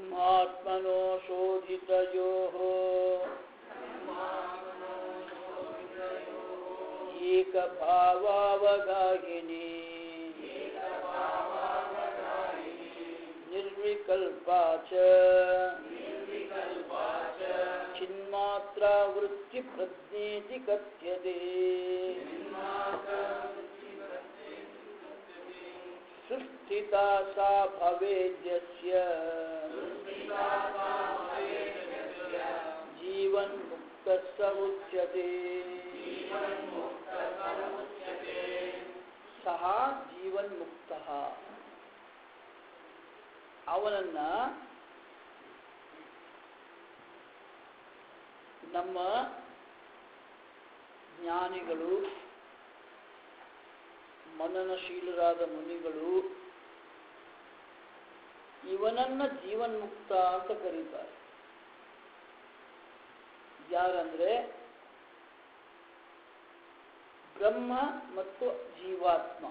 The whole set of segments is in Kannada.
ಬ್ರಹ್ಮಾತ್ಮನೋ ಶೋಧಿತಯೋಃ ಏಕಭಾವಾವಗಾಹಿನಿ ನಿರ್ವಿಕಲ್ಪಾ ಚ ಚಿನ್ಮಾತ್ರಾ ವೃತ್ತಿ ಪ್ರಜ್ಞೇತಿ ಕಥ್ಯತೆ ಸುಸ್ಥಿತಾ ಸಾ ಭವೇದ್ಯಸ್ಯ ಜೀವನ್ ಮುಕ್ತ ಸ ಉಚ್ಯತೆ ಸಹ ಜೀವನ್ ಮುಕ್ತ ಅವನನ್ನ ನಮ್ಮ ಜ್ಞಾನಿಗಳು ಮನನಶೀಲರಾದ ಮುನಿಗಳು ಇವನನ್ನ ಜೀವನ್ಮುಕ್ತ ಅಂತ ಕರೀತಾರೆ ಯಾರಂದ್ರೆ ಬ್ರಹ್ಮ ಮತ್ತು ಜೀವಾತ್ಮ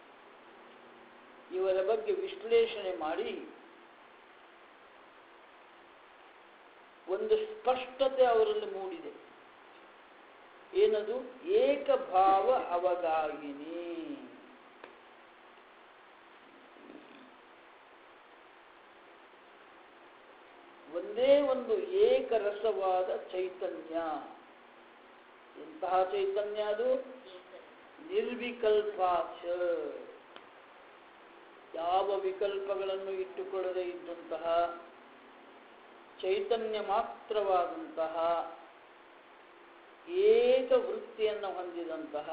ಇವರ ಬಗ್ಗೆ ವಿಶ್ಲೇಷಣೆ ಮಾಡಿ ಒಂದು ಸ್ಪಷ್ಟತೆ ಅವರಲ್ಲಿ ಮೂಡಿದೆ ಏನದು ಏಕಭಾವ ಅವಗಾಹಿನಿ ಒಂದೇ ಒಂದು ಏಕರಸವಾದ ಚೈತನ್ಯ ಎಂತಹ ಚೈತನ್ಯ ಅದು ನಿರ್ವಿಕಲ್ಪಾಚ ಯಾವ ವಿಕಲ್ಪಗಳನ್ನು ಇಟ್ಟುಕೊಳ್ಳದೆ ಇದ್ದಂತಹ ಚೈತನ್ಯ ಮಾತ್ರವಾದಂತಹ ಏಕ ವೃತ್ತಿಯನ್ನು ಹೊಂದಿದಂತಹ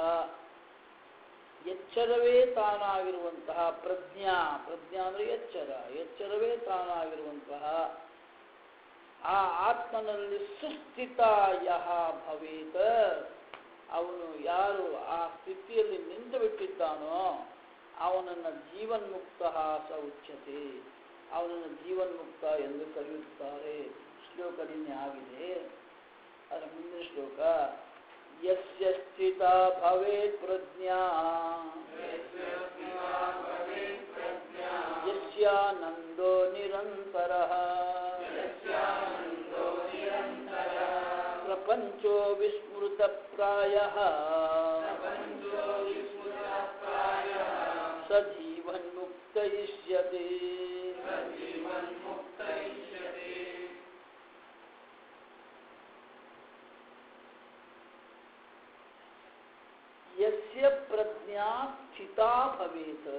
ಎಚ್ಚರವೇ ತಾನಾಗಿರುವಂತಹ ಪ್ರಜ್ಞಾ ಪ್ರಜ್ಞಾ ಅಂದರೆ ಎಚ್ಚರ ಎಚ್ಚರವೇ ತಾನಾಗಿರುವಂತಹ ಆ ಆತ್ಮನಲ್ಲಿ ಸುಸ್ಥಿತ ಯಹ ಭವೇತ ಅವನು ಯಾರು ಆ ಸ್ಥಿತಿಯಲ್ಲಿ ನಿಂತು ಬಿಟ್ಟಿದ್ದಾನೋ ಅವನನ್ನು ಜೀವನ್ಮುಕ್ತ ಸ ಉಚ್ಯತೆ ಅವನನ್ನು ಜೀವನ್ಮುಕ್ತ ಎಂದು ಕರೆಯುತ್ತಾರೆ ಶ್ಲೋಕ ನಿನ್ನೆ ಆಗಿದೆ ಅದರ ಮುಂದಿನ ಶ್ಲೋಕ ಯಸ್ಯ ಸ್ಥಿತ ಭವೇತ್ ಪ್ರಜ್ಞಾ ಯಸ್ಯಾನಂದೋ ನಿರಂತರ ಪ್ರಪಂಚೋ ವಿಸ್ಮೃತ ಪ್ರಾಯ ಸ ಜೀವನ್ಮುಕ್ತ ಇಷ್ಯತೆ ಯಸ್ಯ ಪ್ರಜ್ಞಾ ಸ್ಥಿತಾ ಭವೇತ್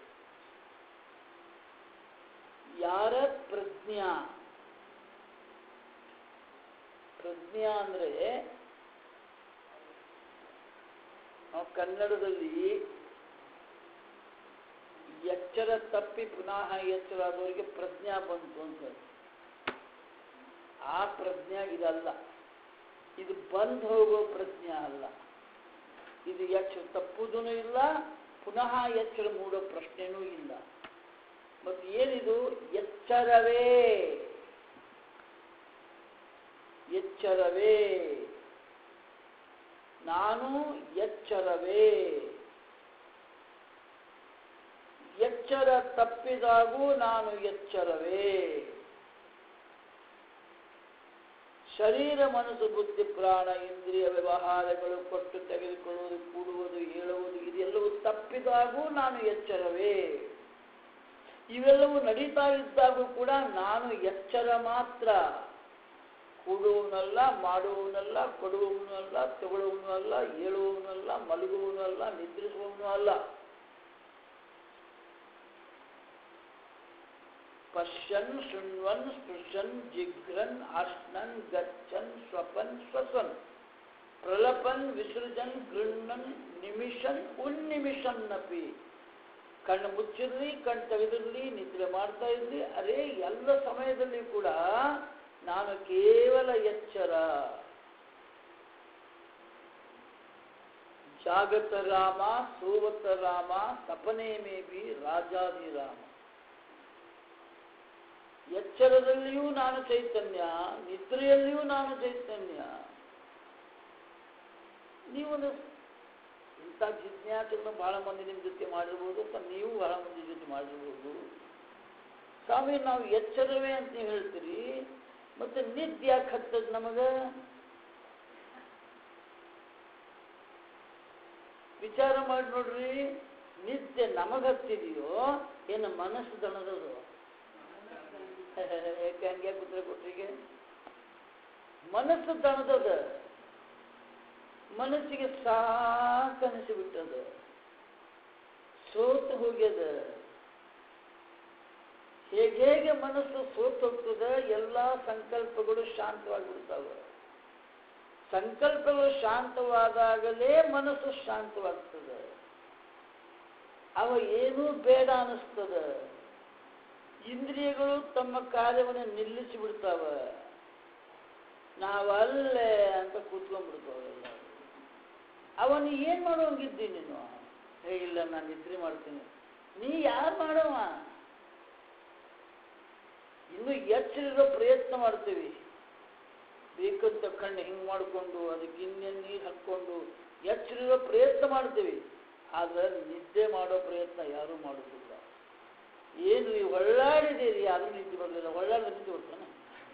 ಯಾರ ಪ್ರಜ್ಞಾ ಪ್ರಜ್ಞಾ ಅಂದ್ರೆ ನಾವು ಕನ್ನಡದಲ್ಲಿ ಎಚ್ಚರ ತಪ್ಪಿ ಪುನಃ ಎಚ್ಚರ ಆದವರಿಗೆ ಪ್ರಜ್ಞಾ ಬಂತು ಅಂತ ಆ ಪ್ರಜ್ಞಾ ಇದಲ್ಲ ಇದು ಬಂದ್ ಹೋಗೋ ಪ್ರಜ್ಞಾ ಅಲ್ಲ ಇದು ಎಚ್ಚರ ತಪ್ಪುದೂ ಇಲ್ಲ ಪುನಃ ಎಚ್ಚರ ಮೂಡೋ ಪ್ರಶ್ನೆನೂ ಇಲ್ಲ ಮತ್ತು ಏನಿದು ಎಚ್ಚರವೇ ಎಚ್ಚರವೇ ನಾನು ಎಚ್ಚರವೇ ಎಚ್ಚರ ತಪ್ಪಿದಾಗೂ ನಾನು ಎಚ್ಚರವೇ ಶರೀರ ಮನಸ್ಸು ಬುದ್ಧಿ ಪ್ರಾಣ ಇಂದ್ರಿಯ ವ್ಯವಹಾರಗಳು ಕೊಟ್ಟು ತೆಗೆದುಕೊಳ್ಳುವುದು ಕೂಡುವುದು ಹೇಳುವುದು ಇದೆಲ್ಲವೂ ತಪ್ಪಿದಾಗೂ ನಾನು ಎಚ್ಚರವೇ ಇವೆಲ್ಲವೂ ನಡೀತಾ ಇದ್ದಾಗೂ ಕೂಡ ನಾನು ಎಚ್ಚರ ಮಾತ್ರ ಕೂಡುವವನಲ್ಲ ಮಾಡುವವನಲ್ಲ ಕೊಡುವವನಲ್ಲ ತಗೊಳ್ಳುವವನು ಅಲ್ಲ ಹೇಳುವವನಲ್ಲ ಮಲಗುವವನು ಅಲ್ಲ ನಿದ್ರಿಸುವವನು ಅಲ್ಲ ಪಶ್ಯನ್ ಶೃಣ್ವನ್ ಸ್ಪೃಶನ್ ಜಿಘ್ರನ್ ಅಶ್ನನ್ ಗಚ್ಚನ್ ಸ್ವಪನ್ ಸ್ವಸನ್ ಪ್ರಲಪನ್ ವಿಸೃಜನ್ ಗೃಣ್ಣನ್ ನಿಮಿಷನ್ ಉನ್ನಿಮಿಷನ್ ಅಪಿ ಕಣ್ಣು ಮುಚ್ಚಿರ್ಲಿ ಕಣ್ಣು ತೆಗೆದಿರ್ಲಿ ನಿದ್ರೆ ಮಾಡ್ತಾ ಇರ್ಲಿ ಅದೇ ಎಲ್ಲ ಸಮಯದಲ್ಲಿ ಕೂಡ ನಾನು ಕೇವಲ ಎಚ್ಚರ ಜಾಗತ ರಾಮ ಸೋವತ ರಾಮ ತಪನೆ ಮೇ ಬಿ ರಾಜಾದಿರಾಮ ಎಚ್ಚರದಲ್ಲಿಯೂ ನಾನು ಚೈತನ್ಯ ನಿದ್ರೆಯಲ್ಲಿಯೂ ನಾನು ಚೈತನ್ಯ ನೀವೊಂದು ಇಂಥ ಜಿಜ್ಞಾಸೆಗಳನ್ನು ಬಹಳ ಮಂದಿ ನಿಮ್ಮ ಜೊತೆ ಮಾಡಿರ್ಬೋದು ಅಥವಾ ನೀವು ಬಹಳ ಮಂದಿ ಜೊತೆ ಮಾಡಿರ್ಬೋದು ಸ್ವಾಮಿ ನಾವು ಎಚ್ಚರವೇ ಅಂತ ನೀವು ಹೇಳ್ತೀರಿ ಮತ್ತೆ ನಿದ್ದೆ ಯಾಕೆ ಹತ್ತದ ನಮಗೆ ವಿಚಾರ ಮಾಡಿ ನೋಡ್ರಿ ನಿದ್ದೆ ನಮಗೆ ಹತ್ತಿದೆಯೋ ಏನು ಮನಸ್ಸು ದಣದದು ಯಾಕೆ ಹಂಗೆ ಕುದ್ರೆ ಕೊಟ್ರಿಗೆ ಮನಸ್ಸು ದಣದದ ಮನಸ್ಸಿಗೆ ಸಾಕನಿಸಿಬಿಟ್ಟದ ಸೋತು ಹೋಗ್ಯದ ಹೇಗೆ ಹೇಗೆ ಮನಸ್ಸು ಸೋತು ಹೋಗ್ತದೆ ಎಲ್ಲ ಸಂಕಲ್ಪಗಳು ಶಾಂತವಾಗಿಬಿಡ್ತಾವೆ ಸಂಕಲ್ಪಗಳು ಶಾಂತವಾದಾಗಲೇ ಮನಸ್ಸು ಶಾಂತವಾಗ್ತದೆ ಅವ ಏನೂ ಬೇಡ ಅನಿಸ್ತದ ಇಂದ್ರಿಯಗಳು ತಮ್ಮ ಕಾರ್ಯವನ್ನು ನಿಲ್ಲಿಸಿ ಬಿಡ್ತಾವ ನಾವಲ್ಲೇ ಅಂತ ಕೂತ್ಕೊಂಡ್ಬಿಡ್ತಾವೆಲ್ಲ ಅವನು ಏನು ಮಾಡೋಂಗಿದ್ದಿ ನೀನು ಹೇ ಇಲ್ಲ ನಾನು ನಿದ್ರೆ ಮಾಡ್ತೀನಿ ನೀ ಯಾರು ಮಾಡವ ಇನ್ನು ಎಚ್ಚರಿರೋ ಪ್ರಯತ್ನ ಮಾಡ್ತೀವಿ ಬೇಕಂತ ಕಣ್ಣು ಹಿಂಗೆ ಮಾಡಿಕೊಂಡು ಅದಕ್ಕೆ ಇನ್ನೇನು ನೀರು ಹಾಕ್ಕೊಂಡು ಎಚ್ಚರಿರೋ ಪ್ರಯತ್ನ ಮಾಡ್ತೀವಿ ಆದರೆ ನಿದ್ದೆ ಮಾಡೋ ಪ್ರಯತ್ನ ಯಾರೂ ಮಾಡೋದಿಲ್ಲ ಏನು ನೀವು ಹೊಳ್ಳಾಡಿದ್ದೀರಿ ಯಾರೂ ನಿದ್ದೆ ಬರಲಿಲ್ಲ ಹೊಳ್ಳಾಡಿದ್ರೆ ನಿದ್ದೆ ಬರ್ತಾನೆ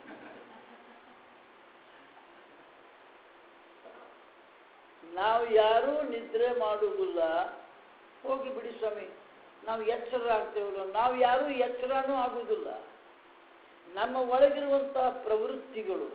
ನಾವು ಯಾರೂ ನಿದ್ರೆ ಮಾಡುವುದಿಲ್ಲ ಹೋಗಿ ಬಿಡಿ ಸ್ವಾಮಿ ನಾವು ಎಚ್ಚರ ಆಗ್ತೇವಲ್ಲ ನಾವು ಯಾರೂ ಎಚ್ಚರನೂ ಆಗುವುದಿಲ್ಲ ನಮ್ಮ ಒಳಗಿರುವಂತಹ ಪ್ರವೃತ್ತಿಗಳು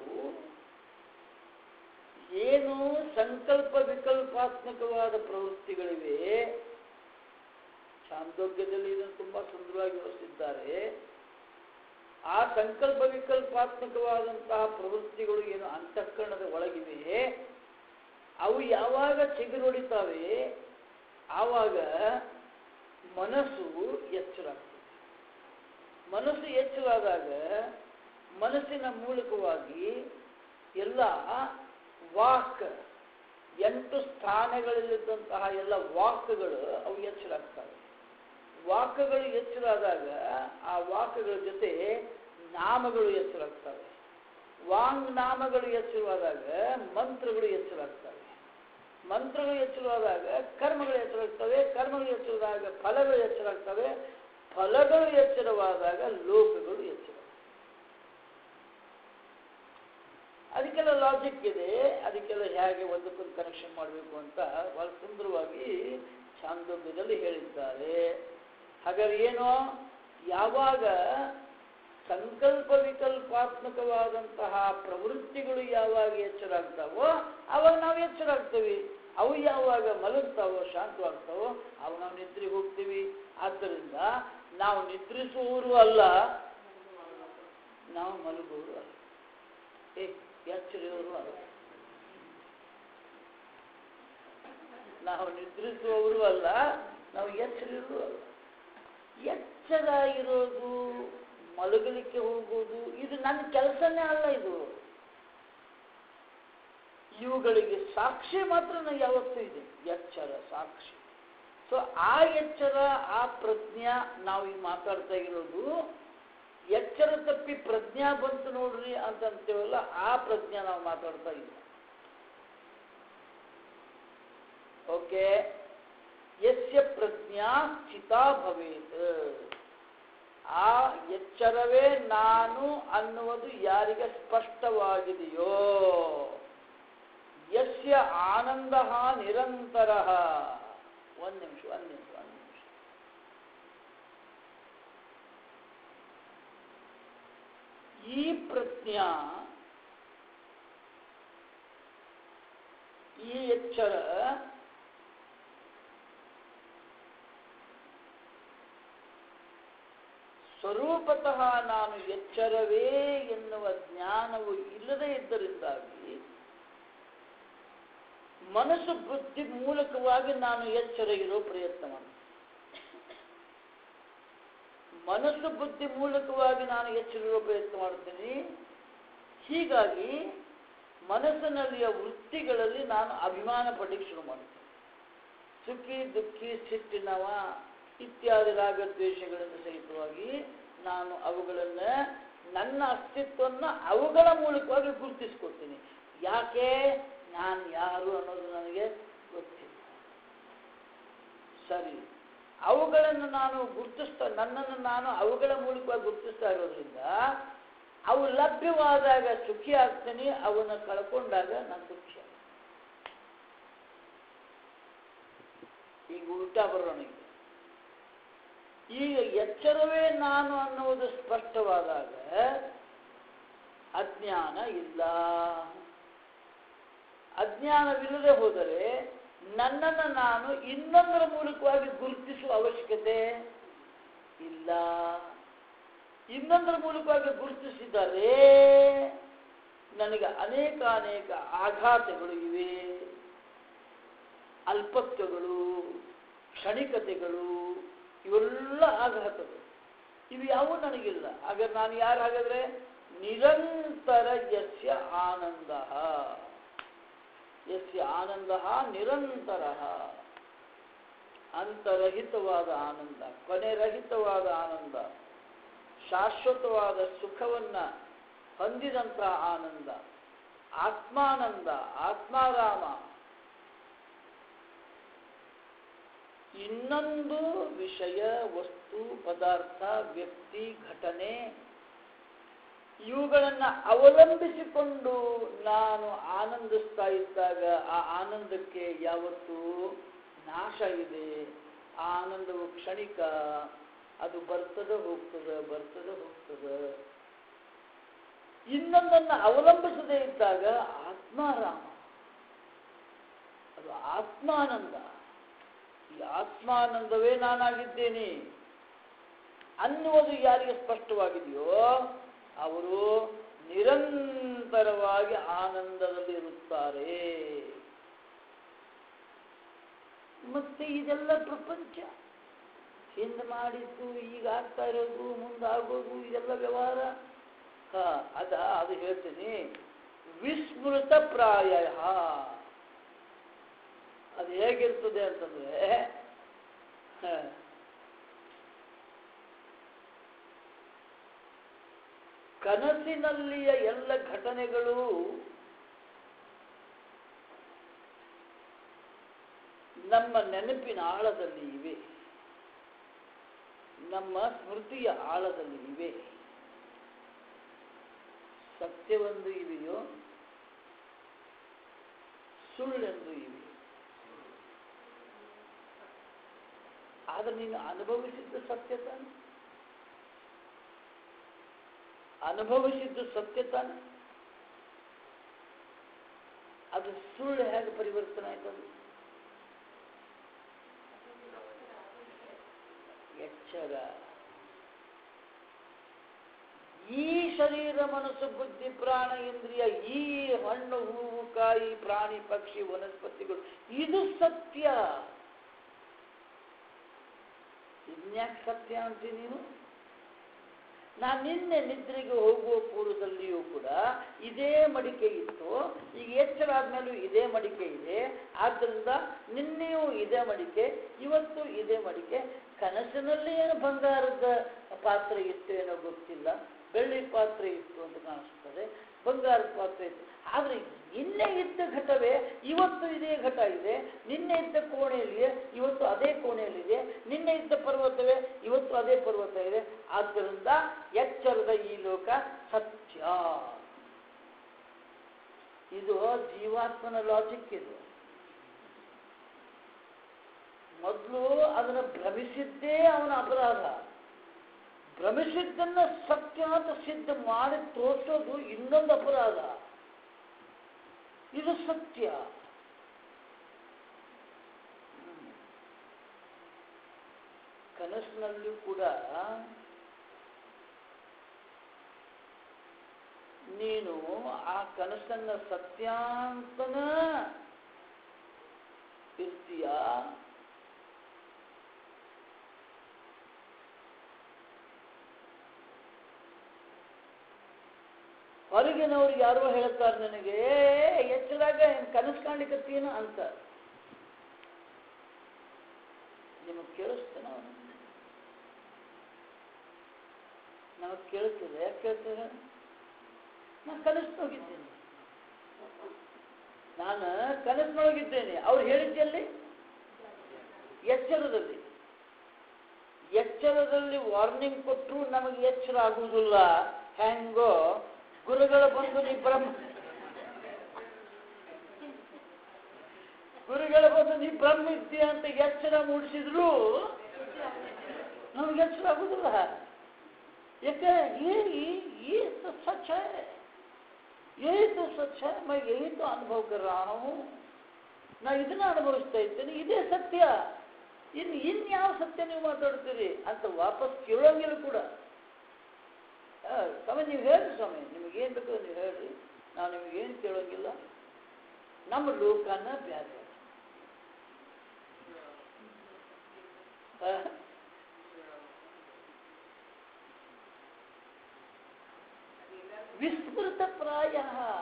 ಏನು ಸಂಕಲ್ಪ ವಿಕಲ್ಪಾತ್ಮಕವಾದ ಪ್ರವೃತ್ತಿಗಳಿವೆ ಚಾಂದೋಗ್ಯದಲ್ಲಿ ಇದನ್ನು ತುಂಬಾ ಸುಂದರವಾಗಿ ವಿವರಿಸಿದ್ದಾರೆ ಆ ಸಂಕಲ್ಪ ವಿಕಲ್ಪಾತ್ಮಕವಾದಂತಹ ಪ್ರವೃತ್ತಿಗಳು ಏನು ಅಂತಃಕರಣದ ಒಳಗಿವೆ ಅವು ಯಾವಾಗ ಚಿಗುರೊಡಿತಾವೆ ಆವಾಗ ಮನಸ್ಸು ಎಚ್ಚರಾಗ್ತದೆ ಮನಸ್ಸು ಎಚ್ಚರಾದಾಗ ಮನಸ್ಸಿನ ಮೂಲಕವಾಗಿ ಎಲ್ಲ ವಾಕ್ ಎಂಟು ಸ್ಥಾನಗಳಲ್ಲಿದ್ದಂತಹ ಎಲ್ಲ ವಾಕ್ಗಳು ಅವು ಎಚ್ಚರಾಗ್ತವೆ ವಾಕ್ಗಳು ಎಚ್ಚರಾದಾಗ ಆ ವಾಕ್ಗಳ ಜೊತೆ ನಾಮಗಳು ಎಚ್ಚರಾಗ್ತವೆ ವಾಂಗ್ ನಾಮಗಳು ಎಚ್ಚರವಾದಾಗ ಮಂತ್ರಗಳು ಎಚ್ಚರಾಗ್ತವೆ ಮಂತ್ರಗಳು ಎಚ್ಚರವಾದಾಗ ಕರ್ಮಗಳು ಎಚ್ಚರಾಗ್ತವೆ ಕರ್ಮಗಳು ಎಚ್ಚರವಾದಾಗ ಫಲಗಳು ಎಚ್ಚರಾಗ್ತವೆ ಫಲಗಳು ಎಚ್ಚರವಾದಾಗ ಲೋಕಗಳು ಎಚ್ಚರ ಅದಕ್ಕೆಲ್ಲ ಲಾಜಿಕ್ ಇದೆ ಅದಕ್ಕೆಲ್ಲ ಹೇಗೆ ಒಂದಕ್ಕೊಂದು ಕನೆಕ್ಷನ್ ಮಾಡಬೇಕು ಅಂತ ಬಹಳ ಸುಂದರವಾಗಿ ಚಾಂದೋಗ್ಯದಲ್ಲಿ ಹೇಳಿದ್ದಾರೆ ಹಾಗಾದ್ರೆ ಏನು ಯಾವಾಗ ಸಂಕಲ್ಪ ವಿಕಲ್ಪಾತ್ಮಕವಾದಂತಹ ಪ್ರವೃತ್ತಿಗಳು ಯಾವಾಗ ಎಚ್ಚರಾಗ್ತಾವೋ ಅವಾಗ ನಾವು ಎಚ್ಚರಾಗ್ತೀವಿ ಅವು ಯಾವಾಗ ಮಲಗ್ತಾವೋ ಶಾಂತವಾಗ್ತಾವೋ ಅವು ನಾವು ನಿದ್ರೆಗೆ ಹೋಗ್ತೀವಿ ಆದ್ದರಿಂದ ನಾವು ನಿದ್ರಿಸುವವರು ಅಲ್ಲ ನಾವು ಮಲಗುವವರು ಅಲ್ಲ ಏ ಎಚ್ಚರಿಯವರು ಅಲ್ಲ ನಾವು ನಿದ್ರಿಸುವವರು ಅಲ್ಲ ನಾವು ಎಚ್ಚರಿಯವರು ಅಲ್ಲ ಎಚ್ಚರ ಇರೋದು ಮಲಗಲಿಕ್ಕೆ ಹೋಗೋದು ಇದು ನನ್ನ ಕೆಲಸನೇ ಅಲ್ಲ ಇದು ಇವುಗಳಿಗೆ ಸಾಕ್ಷಿ ಮಾತ್ರ ನನಗೆ ಯಾವತ್ತೂ ಇದೆ ಎಚ್ಚರ ಸಾಕ್ಷಿ ಸೊ ಆ ಎಚ್ಚರ ಆ ಪ್ರಜ್ಞಾ ನಾವು ಈಗ ಮಾತಾಡ್ತಾ ಇರೋದು ಎಚ್ಚರ ತಪ್ಪಿ ಪ್ರಜ್ಞಾ ಬಂತು ನೋಡ್ರಿ ಅಂತ ಅಂತೇವಲ್ಲ ಆ ಪ್ರಜ್ಞಾ ನಾವು ಮಾತಾಡ್ತಾ ಇಲ್ಲ ಓಕೆ ಯಸ್ಯ ಪ್ರಜ್ಞಾ ಸ್ಥಿತಾ ಭವೇತ್ ಆ ಎಚ್ಚರವೇ ನಾನು ಅನ್ನುವುದು ಯಾರಿಗೆ ಸ್ಪಷ್ಟವಾಗಿದೆಯೋ ಯಸ್ಯ ಆನಂದ ನಿರಂತರ ಒಂದು ನಿಮಿಷ ಒಂದು ನಿಮಿಷ ಒಂದು ನಿಮಿಷ ಈ ಪ್ರಜ್ಞಾ ಈ ಎಚ್ಚರ ಸ್ವರೂಪತಃ ನಾನು ಎಚ್ಚರವೇ ಎನ್ನುವ ಜ್ಞಾನವು ಇಲ್ಲದೇ ಇದ್ದರಿಂದಾಗಿ ಮನಸ್ಸು ಬುದ್ಧಿ ಮೂಲಕವಾಗಿ ನಾನು ಎಚ್ಚರ ಇರೋ ಪ್ರಯತ್ನ ಮಾಡ್ತೀನಿ ಮನಸ್ಸು ಬುದ್ಧಿ ಮೂಲಕವಾಗಿ ನಾನು ಎಚ್ಚರ ಇರೋ ಪ್ರಯತ್ನ ಮಾಡ್ತೀನಿ ಹೀಗಾಗಿ ಮನಸ್ಸಿನಲ್ಲಿಯ ವೃತ್ತಿಗಳಲ್ಲಿ ನಾನು ಅಭಿಮಾನ ಪಡಲಿಕ್ಕೆ ಶುರು ಮಾಡ್ತೀನಿ ಸುಖಿ ದುಃಖಿ ಸಿಟ್ಟಿನವ ಇತ್ಯಾದಿ ರಾಗದ್ವೇಷಗಳಿಂದ ಸಹಿತವಾಗಿ ನಾನು ಅವುಗಳನ್ನು ನನ್ನ ಅಸ್ತಿತ್ವವನ್ನು ಅವುಗಳ ಮೂಲಕವಾಗಿ ಗುರುತಿಸ್ಕೊಳ್ತೀನಿ ಯಾಕೆ ನಾನು ಯಾರು ಅನ್ನೋದು ನನಗೆ ಗೊತ್ತಿಲ್ಲ ಸರಿ ಅವುಗಳನ್ನು ನಾನು ಗುರುತಿಸ್ತಾ ನನ್ನನ್ನು ನಾನು ಅವುಗಳ ಮೂಲಕವಾಗಿ ಗುರುತಿಸ್ತಾ ಇರೋದ್ರಿಂದ ಅವು ಲಭ್ಯವಾದಾಗ ಸುಖಿ ಆಗ್ತೀನಿ ಅವನ್ನ ಕಳ್ಕೊಂಡಾಗ ನಾನು ದುಃಖಿ ಆಗ್ತೀನಿ. ಈಗ ಉಲ್ಟಾ ಬರೋಣ ಈಗ ಈಗ ಎಚ್ಚರವೇ ನಾನು ಅನ್ನುವುದು ಸ್ಪಷ್ಟವಾದಾಗ ಅಜ್ಞಾನ ಇಲ್ಲ ಅಜ್ಞಾನವಿಲ್ಲದೆ ಹೋದರೆ ನನ್ನನ್ನು ನಾನು ಇನ್ನೊಂದರ ಮೂಲಕವಾಗಿ ಗುರುತಿಸುವ ಅವಶ್ಯಕತೆ ಇಲ್ಲ ಇನ್ನೊಂದರ ಮೂಲಕವಾಗಿ ಗುರುತಿಸಿದರೆ ನನಗೆ ಅನೇಕ ಅನೇಕ ಆಘಾತಗಳು ಇವೆ ಅಲ್ಪತ್ವಗಳು ಕ್ಷಣಿಕತೆಗಳು ಇವೆಲ್ಲ ಆಘಾತಗಳು ಇವು ಯಾವೂ ನನಗಿಲ್ಲ ಹಾಗಾದ್ರೆ ನಾನು ಯಾರು ಹಾಗಾದ್ರೆ ನಿರಂತರ ಯಸ್ಯ ಆನಂದ ಯಸ್ಯ ಆನಂದ ನಿರಂತರ ಅಂತರಹಿತವಾದ ಆನಂದ ಕೊನೆರಹಿತವಾದ ಆನಂದ ಶಾಶ್ವತವಾದ ಸುಖವನ್ನ ಹೊಂದಿದಂತಹ ಆನಂದ ಆತ್ಮಾನಂದ ಆತ್ಮಾರಾಮ ಇನ್ನೊಂದು ವಿಷಯ ವಸ್ತು ಪದಾರ್ಥ ವ್ಯಕ್ತಿ ಘಟನೆ ಇವುಗಳನ್ನು ಅವಲಂಬಿಸಿಕೊಂಡು ನಾನು ಆನಂದಿಸ್ತಾ ಇದ್ದಾಗ ಆ ಆನಂದಕ್ಕೆ ಯಾವತ್ತೂ ನಾಶ ಇದೆ ಆ ಆನಂದವು ಕ್ಷಣಿಕ ಅದು ಬರ್ತದೆ ಹೋಗ್ತದೆ ಬರ್ತದೆ ಹೋಗ್ತದೆ ಇನ್ನೊಂದನ್ನು ಅವಲಂಬಿಸದೇ ಇದ್ದಾಗ ಆತ್ಮಾರಾಮ ಅದು ಆತ್ಮಾನಂದ ಈ ಆತ್ಮಾನಂದವೇ ನಾನಾಗಿದ್ದೇನೆ ಅನ್ನುವುದು ಯಾರಿಗೆ ಸ್ಪಷ್ಟವಾಗಿದೆಯೋ ಅವರು ನಿರಂತರವಾಗಿ ಆನಂದದಲ್ಲಿ ಇರುತ್ತಾರೆ ಮತ್ತೆ ಇದೆಲ್ಲ ಪ್ರಪಂಚ ಹಿಂದೆ ಮಾಡಿದ್ದು ಈಗ ಆಗ್ತಾ ಇರೋದು ಮುಂದಾಗೋದು ಇದೆಲ್ಲ ವ್ಯವಹಾರ ಹಾ ಅದ ಅದು ಹೇಳ್ತೀನಿ ವಿಸ್ಮೃತ ಪ್ರಾಯ ಅದು ಹೇಗಿರ್ತದೆ ಅಂತಂದ್ರೆ ಹ, ಕನಸಿನಲ್ಲಿಯ ಎಲ್ಲ ಘಟನೆಗಳು ನಮ್ಮ ನೆನಪಿನ ಆಳದಲ್ಲಿ ಇವೆ ನಮ್ಮ ಸ್ಮೃತಿಯ ಆಳದಲ್ಲಿ ಇವೆ ಸತ್ಯವೊಂದು ಇವೆಯೋ ಸುಳ್ಳೆಂದು ಇವೆ ಆದರೆ ನೀನು ಅನುಭವಿಸಿದ್ದು ಸತ್ಯ ತಾನೆ ಅನುಭವಿಸಿದ್ದು ಸತ್ಯ ತಾನೆ ಅದು ಸುಳ್ಳು ಹೇಗೆ ಪರಿವರ್ತನೆ ಆಯ್ತದು ಎಚ್ಚರ ಈ ಶರೀರ ಮನಸ್ಸು ಬುದ್ಧಿ ಪ್ರಾಣ ಇಂದ್ರಿಯ ಈ ಹಣ್ಣು ಹೂವು ಕಾಯಿ ಪ್ರಾಣಿ ಪಕ್ಷಿ ವನಸ್ಪತಿಗಳು ಇದು ಸತ್ಯ ಇನ್ಯಾಕೆ ಸತ್ಯ ಅಂತೀನಿ ನೀನು ನಾನು ನಿನ್ನೆ ನಿದ್ರೆಗೆ ಹೋಗುವ ಪೂರ್ವದಲ್ಲಿಯೂ ಕೂಡ ಇದೇ ಮಡಿಕೆ ಇತ್ತು ಈಗ ಎಚ್ಚರ ಆದ್ಮೇಲೂ ಇದೇ ಮಡಿಕೆ ಇದೆ ಆದ್ದರಿಂದ ನಿನ್ನೆಯೂ ಇದೇ ಮಡಿಕೆ ಇವತ್ತು ಇದೇ ಮಡಿಕೆ ಕನಸಿನಲ್ಲಿ ಏನು ಬಂಗಾರದ ಪಾತ್ರೆ ಇತ್ತು ಏನೋ ಗೊತ್ತಿಲ್ಲ ಬೆಳ್ಳಿ ಪಾತ್ರೆ ಇತ್ತು ಅಂತ ಕಾಣಿಸ್ತದೆ ಬಂಗಾರದ ಪಾತ್ರೆ ಇತ್ತು ಆದರೆ ನಿನ್ನೆ ಇದ್ದ ಘಟವೇ ಇವತ್ತು ಇದೇ ಘಟ ಇದೆ ನಿನ್ನೆ ಇದ್ದ ಕೋಣೆಯಲ್ಲಿಯೇ ಇವತ್ತು ಅದೇ ಕೋಣೆಯಲ್ಲಿದೆ ನಿನ್ನೆ ಇದ್ದ ಪರ್ವತವೇ ಇವತ್ತು ಅದೇ ಪರ್ವತ ಇದೆ ಆದ್ದರಿಂದ ಎಚ್ಚರದ ಈ ಲೋಕ ಸತ್ಯ ಇದು ಜೀವಾತ್ಮನ ಲಾಜಿಕ್ ಇದು ಮೊದಲು ಅದನ್ನು ಭ್ರಮಿಸಿದ್ದೇ ಅವನ ಅಪರಾಧ ಭ್ರಮಿಸಿದ್ದನ್ನ ಸತ್ಯ ಅಂತ ಸಿದ್ಧ ಮಾಡಿ ತೋರಿಸೋದು ಇನ್ನೊಂದು ಅಪರಾಧ ಇದು ಸತ್ಯ ಹ್ಮ್. ಕನಸಿನಲ್ಲೂ ಕೂಡ ನೀನು ಆ ಕನಸನ್ನ ಸತ್ಯ ಅಂತನ ಇರ್ತೀಯ ಹೊರಗಿನವ್ರು ಯಾರೋ ಹೇಳ್ತಾರೆ ನನಗೆ "ಏ, ಎಚ್ಚರಾಗ ಏನ್ ಕನಸು ಕಾಣ್ಲಿಕ್ಕತ್ತೀನ ಅಂತ ನಿಮಗೆ ಕೇಳಿಸ್ತೇನೆ ಅವನು ನಮಗೆ ಕೇಳ್ತಿದೆ ಯಾಕೆ ಕೇಳ್ತೇನೆ ನಾನು ಕನಸಿನೋಗಿದ್ದೇನೆ ನಾನು ಕನಸಿನೊಳಗಿದ್ದೇನೆ ಅವ್ರು ಹೇಳಿದ್ದಲ್ಲಿ ಎಚ್ಚರದಲ್ಲಿ ಎಚ್ಚರದಲ್ಲಿ ವಾರ್ನಿಂಗ್ ಕೊಟ್ಟರು ನಮಗೆ ಎಚ್ಚರ ಆಗುವುದಿಲ್ಲ ಹೆಂಗೋ ಗುರುಗಳ ಬಂದು ನೀ ಬ್ರಹ್ಮ ಗುರುಗಳ ಬಂದು ನೀ ಬ್ರಹ್ಮ ಇದ್ದೀಯ ಅಂತ ಎಚ್ಚರ ಮೂಡಿಸಿದ್ರು ನಮಗೆ ಎಚ್ಚರ ಆಗುದಿಲ್ಲ ಯಾಕೆ ये ये तो सच है यही तो सच है मैं यही तो अनुभव कर रहा हूँ ನಾ ಇದನ್ನ ಅನುಭವಿಸ್ತಾ ಇದ್ದೇನೆ ಇದೇ ಸತ್ಯ ಇನ್ನು ಇನ್ಯಾವ ಸತ್ಯ ನೀವು ಮಾತಾಡ್ತೀರಿ ಅಂತ ವಾಪಸ್ ಕೇಳೋಂಗಿಲ್ಲ ಕೂಡ ಆ, ಸ್ವಾಮಿ ನೀವು ಹೇಳ್ರಿ ಸ್ವಾಮಿ ನಿಮಗೇನು ಬೇಕೋ ನೀವು ಹೇಳ್ರಿ ನಾವು ನಿಮಗೇನು ಕೇಳೋಂಗಿಲ್ಲ ನಮ್ಮ ಲೋಕನ ಬ್ಯಾರೆ ಆ? ವಿಸ್ಮೃತ ಪ್ರಾಯ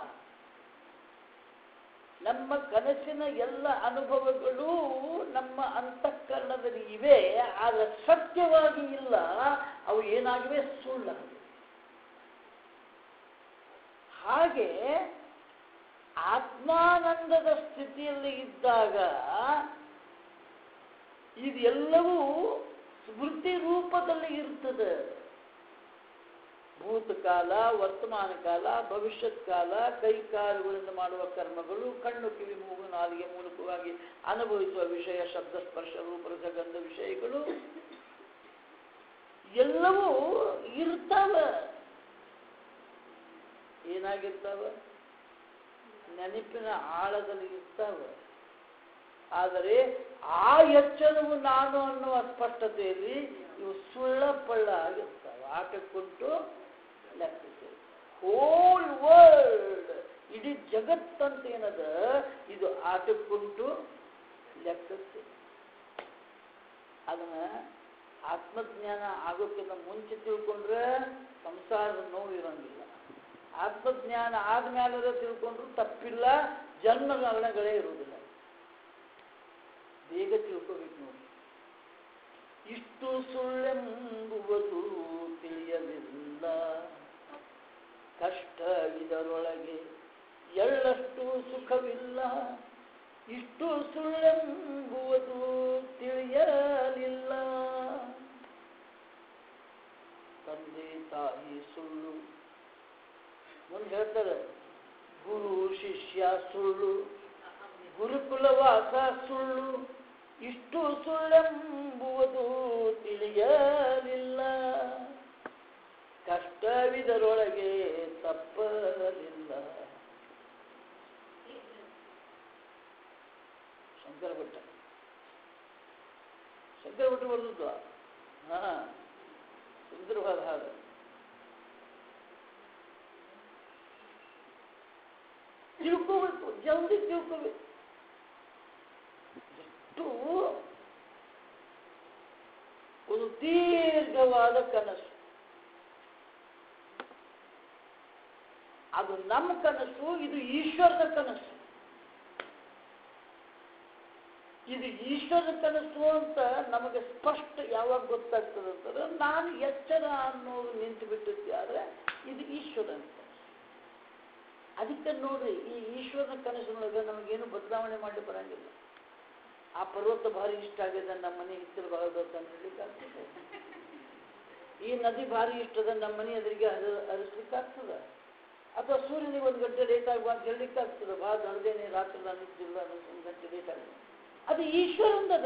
ನಮ್ಮ ಕನಸಿನ ಎಲ್ಲ ಅನುಭವಗಳು ನಮ್ಮ ಅಂತಃಕರಣದಲ್ಲಿ ಇವೆ ಆದರೆ ಸತ್ಯವಾಗಿ ಇಲ್ಲ ಅವು ಏನಾಗಿವೆ ಸುಳ್ಳಾಗಿವೆ ಹಾಗೆ ಆತ್ಮಾನಂದದ ಸ್ಥಿತಿಯಲ್ಲಿ ಇದ್ದಾಗ ಇದೆಲ್ಲವೂ ಸ್ಮೃತಿ ರೂಪದಲ್ಲಿ ಇರ್ತದೆ ಭೂತಕಾಲ ವರ್ತಮಾನ ಕಾಲ ಭವಿಷ್ಯತ್ ಕಾಲ ಕೈ ಕಾಲುಗಳಿಂದ ಮಾಡುವ ಕರ್ಮಗಳು ಕಣ್ಣು ಕಿವಿ ಮೂಗು ನಾಲಿಗೆ ಮೂಲಕವಾಗಿ ಅನುಭವಿಸುವ ವಿಷಯ ಶಬ್ದ ಸ್ಪರ್ಶ ರೂಪರಸ ಗಂಧ ವಿಷಯಗಳು ಎಲ್ಲವೂ ಇರ್ತಾವ ಏನಾಗಿರ್ತಾವ ನೆನಪಿನ ಆಳದಲ್ಲಿ ಇರ್ತಾವ ಆದರೆ ಆ ಎಚ್ಚರವು ನಾನು ಅನ್ನುವ ಸ್ಪಷ್ಟತೆಯಲ್ಲಿ ಇವು ಸುಳ್ಳ ಪಳ್ಳ ಆಗಿರ್ತಾವ ಆಟಕ್ಕುಂಟು ಲೆಕ್ಕಕ್ಕೆ ಹೋಲ್ ವರ್ಲ್ಡ್ ಇಡೀ ಜಗತ್ತಂತ ಏನದ ಇದು ಆಟಕ್ಕುಂಟು ಲೆಕ್ಕಕ್ಕೆ ಅದನ್ನ ಆತ್ಮಜ್ಞಾನ ಆಗೋಕ್ಕಿಂತ ಮುಂಚೆ ತಿಳ್ಕೊಂಡ್ರೆ ಸಂಸಾರದ ನೋವು ಇರೋಂಗಿಲ್ಲ ಆತ್ಮಜ್ಞಾನ ಆದ್ಮೇಲೆ ತಿಳ್ಕೊಂಡ್ರು ತಪ್ಪಿಲ್ಲ ಜನ್ಮ ಮರಣಗಳೇ ಇರುವುದಿಲ್ಲ ಬೇಗ ತಿಳ್ಕೋಬೇಕು ನೋಡಿ ಇಷ್ಟು ಸುಳ್ಳೆಂಬುವುದು ತಿಳಿಯಲಿಲ್ಲ ಕಷ್ಟ ಇದರೊಳಗೆ ಎಳ್ಳಷ್ಟು ಸುಖವಿಲ್ಲ ಇಷ್ಟು ಸುಳ್ಳೆಂಬುವುದು ತಿಳಿಯಲಿಲ್ಲ ತಂದೆ ತಾಯಿ ಸುಳ್ಳು ಮುಂದೆ ಹೇಳ್ತಾರೆ ಗುರು ಶಿಷ್ಯ ಸುಳ್ಳು ಗುರುಕುಲವಾಸ ಸುಳ್ಳು ಇಷ್ಟು ಸುಳ್ಳೆಂಬುವುದು ತಿಳಿಯಲಿಲ್ಲ ಕಷ್ಟವಿದರೊಳಗೆ ತಪ್ಪಲಿಲ್ಲ ಶಂಕರ ಭಟ್ಟ ಶಂಕರ ಭಟ್ಟ ಬರೆದದ್ದು ಹಾ ಸುಂದರವಾದ ಹಾಡು ತಿಳ್ಕೋಬೇಕು ಜಲ್ದಿ ತಿಳ್ಕೋಬೇಕು ಎಷ್ಟು ಒಂದು ದೀರ್ಘವಾದ ಕನಸು ಅದು ನಮ್ಮ ಕನಸು ಇದು ಈಶ್ವರನ ಕನಸು ಇದು ಈಶ್ವರನ ಕನಸು ಅಂತ ನಮಗೆ ಸ್ಪಷ್ಟ ಯಾವಾಗ ಗೊತ್ತಾಗ್ತದೆ ಅಂತಂದ್ರೆ ನಾನು ಎಚ್ಚರ ಅನ್ನೋದು ನಿಂತು ಬಿಟ್ಟಿದ್ದಾದ್ರೆ ಇದು ಈಶ್ವರನ ಕನಸು ಅದಕ್ಕೆ ನೋಡ್ರಿ ಈ ಈಶ್ವರನ ಕನಸಿನೊಳಗೆ ನಮಗೇನು ಬದಲಾವಣೆ ಮಾಡಿ ಬರಂಗಿಲ್ಲ ಆ ಪರ್ವತ ಭಾರಿ ಇಷ್ಟ ಆಗಿದೆ ನಮ್ಮ ಮನೆ ಹಿತ್ತಲು ಬರೋದು ಅಂತ ಹೇಳಲಿಕ್ಕೆ ಆಗ್ತದೆ ಈ ನದಿ ಭಾರಿ ಇಷ್ಟದ ನಮ್ಮ ಮನೆ ಎದುರಿಗೆ ಹರ ಹರಿಸ್ಲಿಕ್ಕೆ ಆಗ್ತದ ಅಥವಾ ಸೂರ್ಯನಿಗೆ ಒಂದು ಗಂಟೆ ಲೇಟ್ ಆಗುವ ಅಂತ ಹೇಳಲಿಕ್ಕೆ ಆಗ್ತದೆ ಭಾಳ ನಡೆದೇನೆ ರಾತ್ರಿ ನಾನು ನಿಂತಿಲ್ಲ ಒಂದು ಗಂಟೆ ಲೇಟ್ ಆಗಿದೆ ಅದು ಈಶ್ವರಂದದು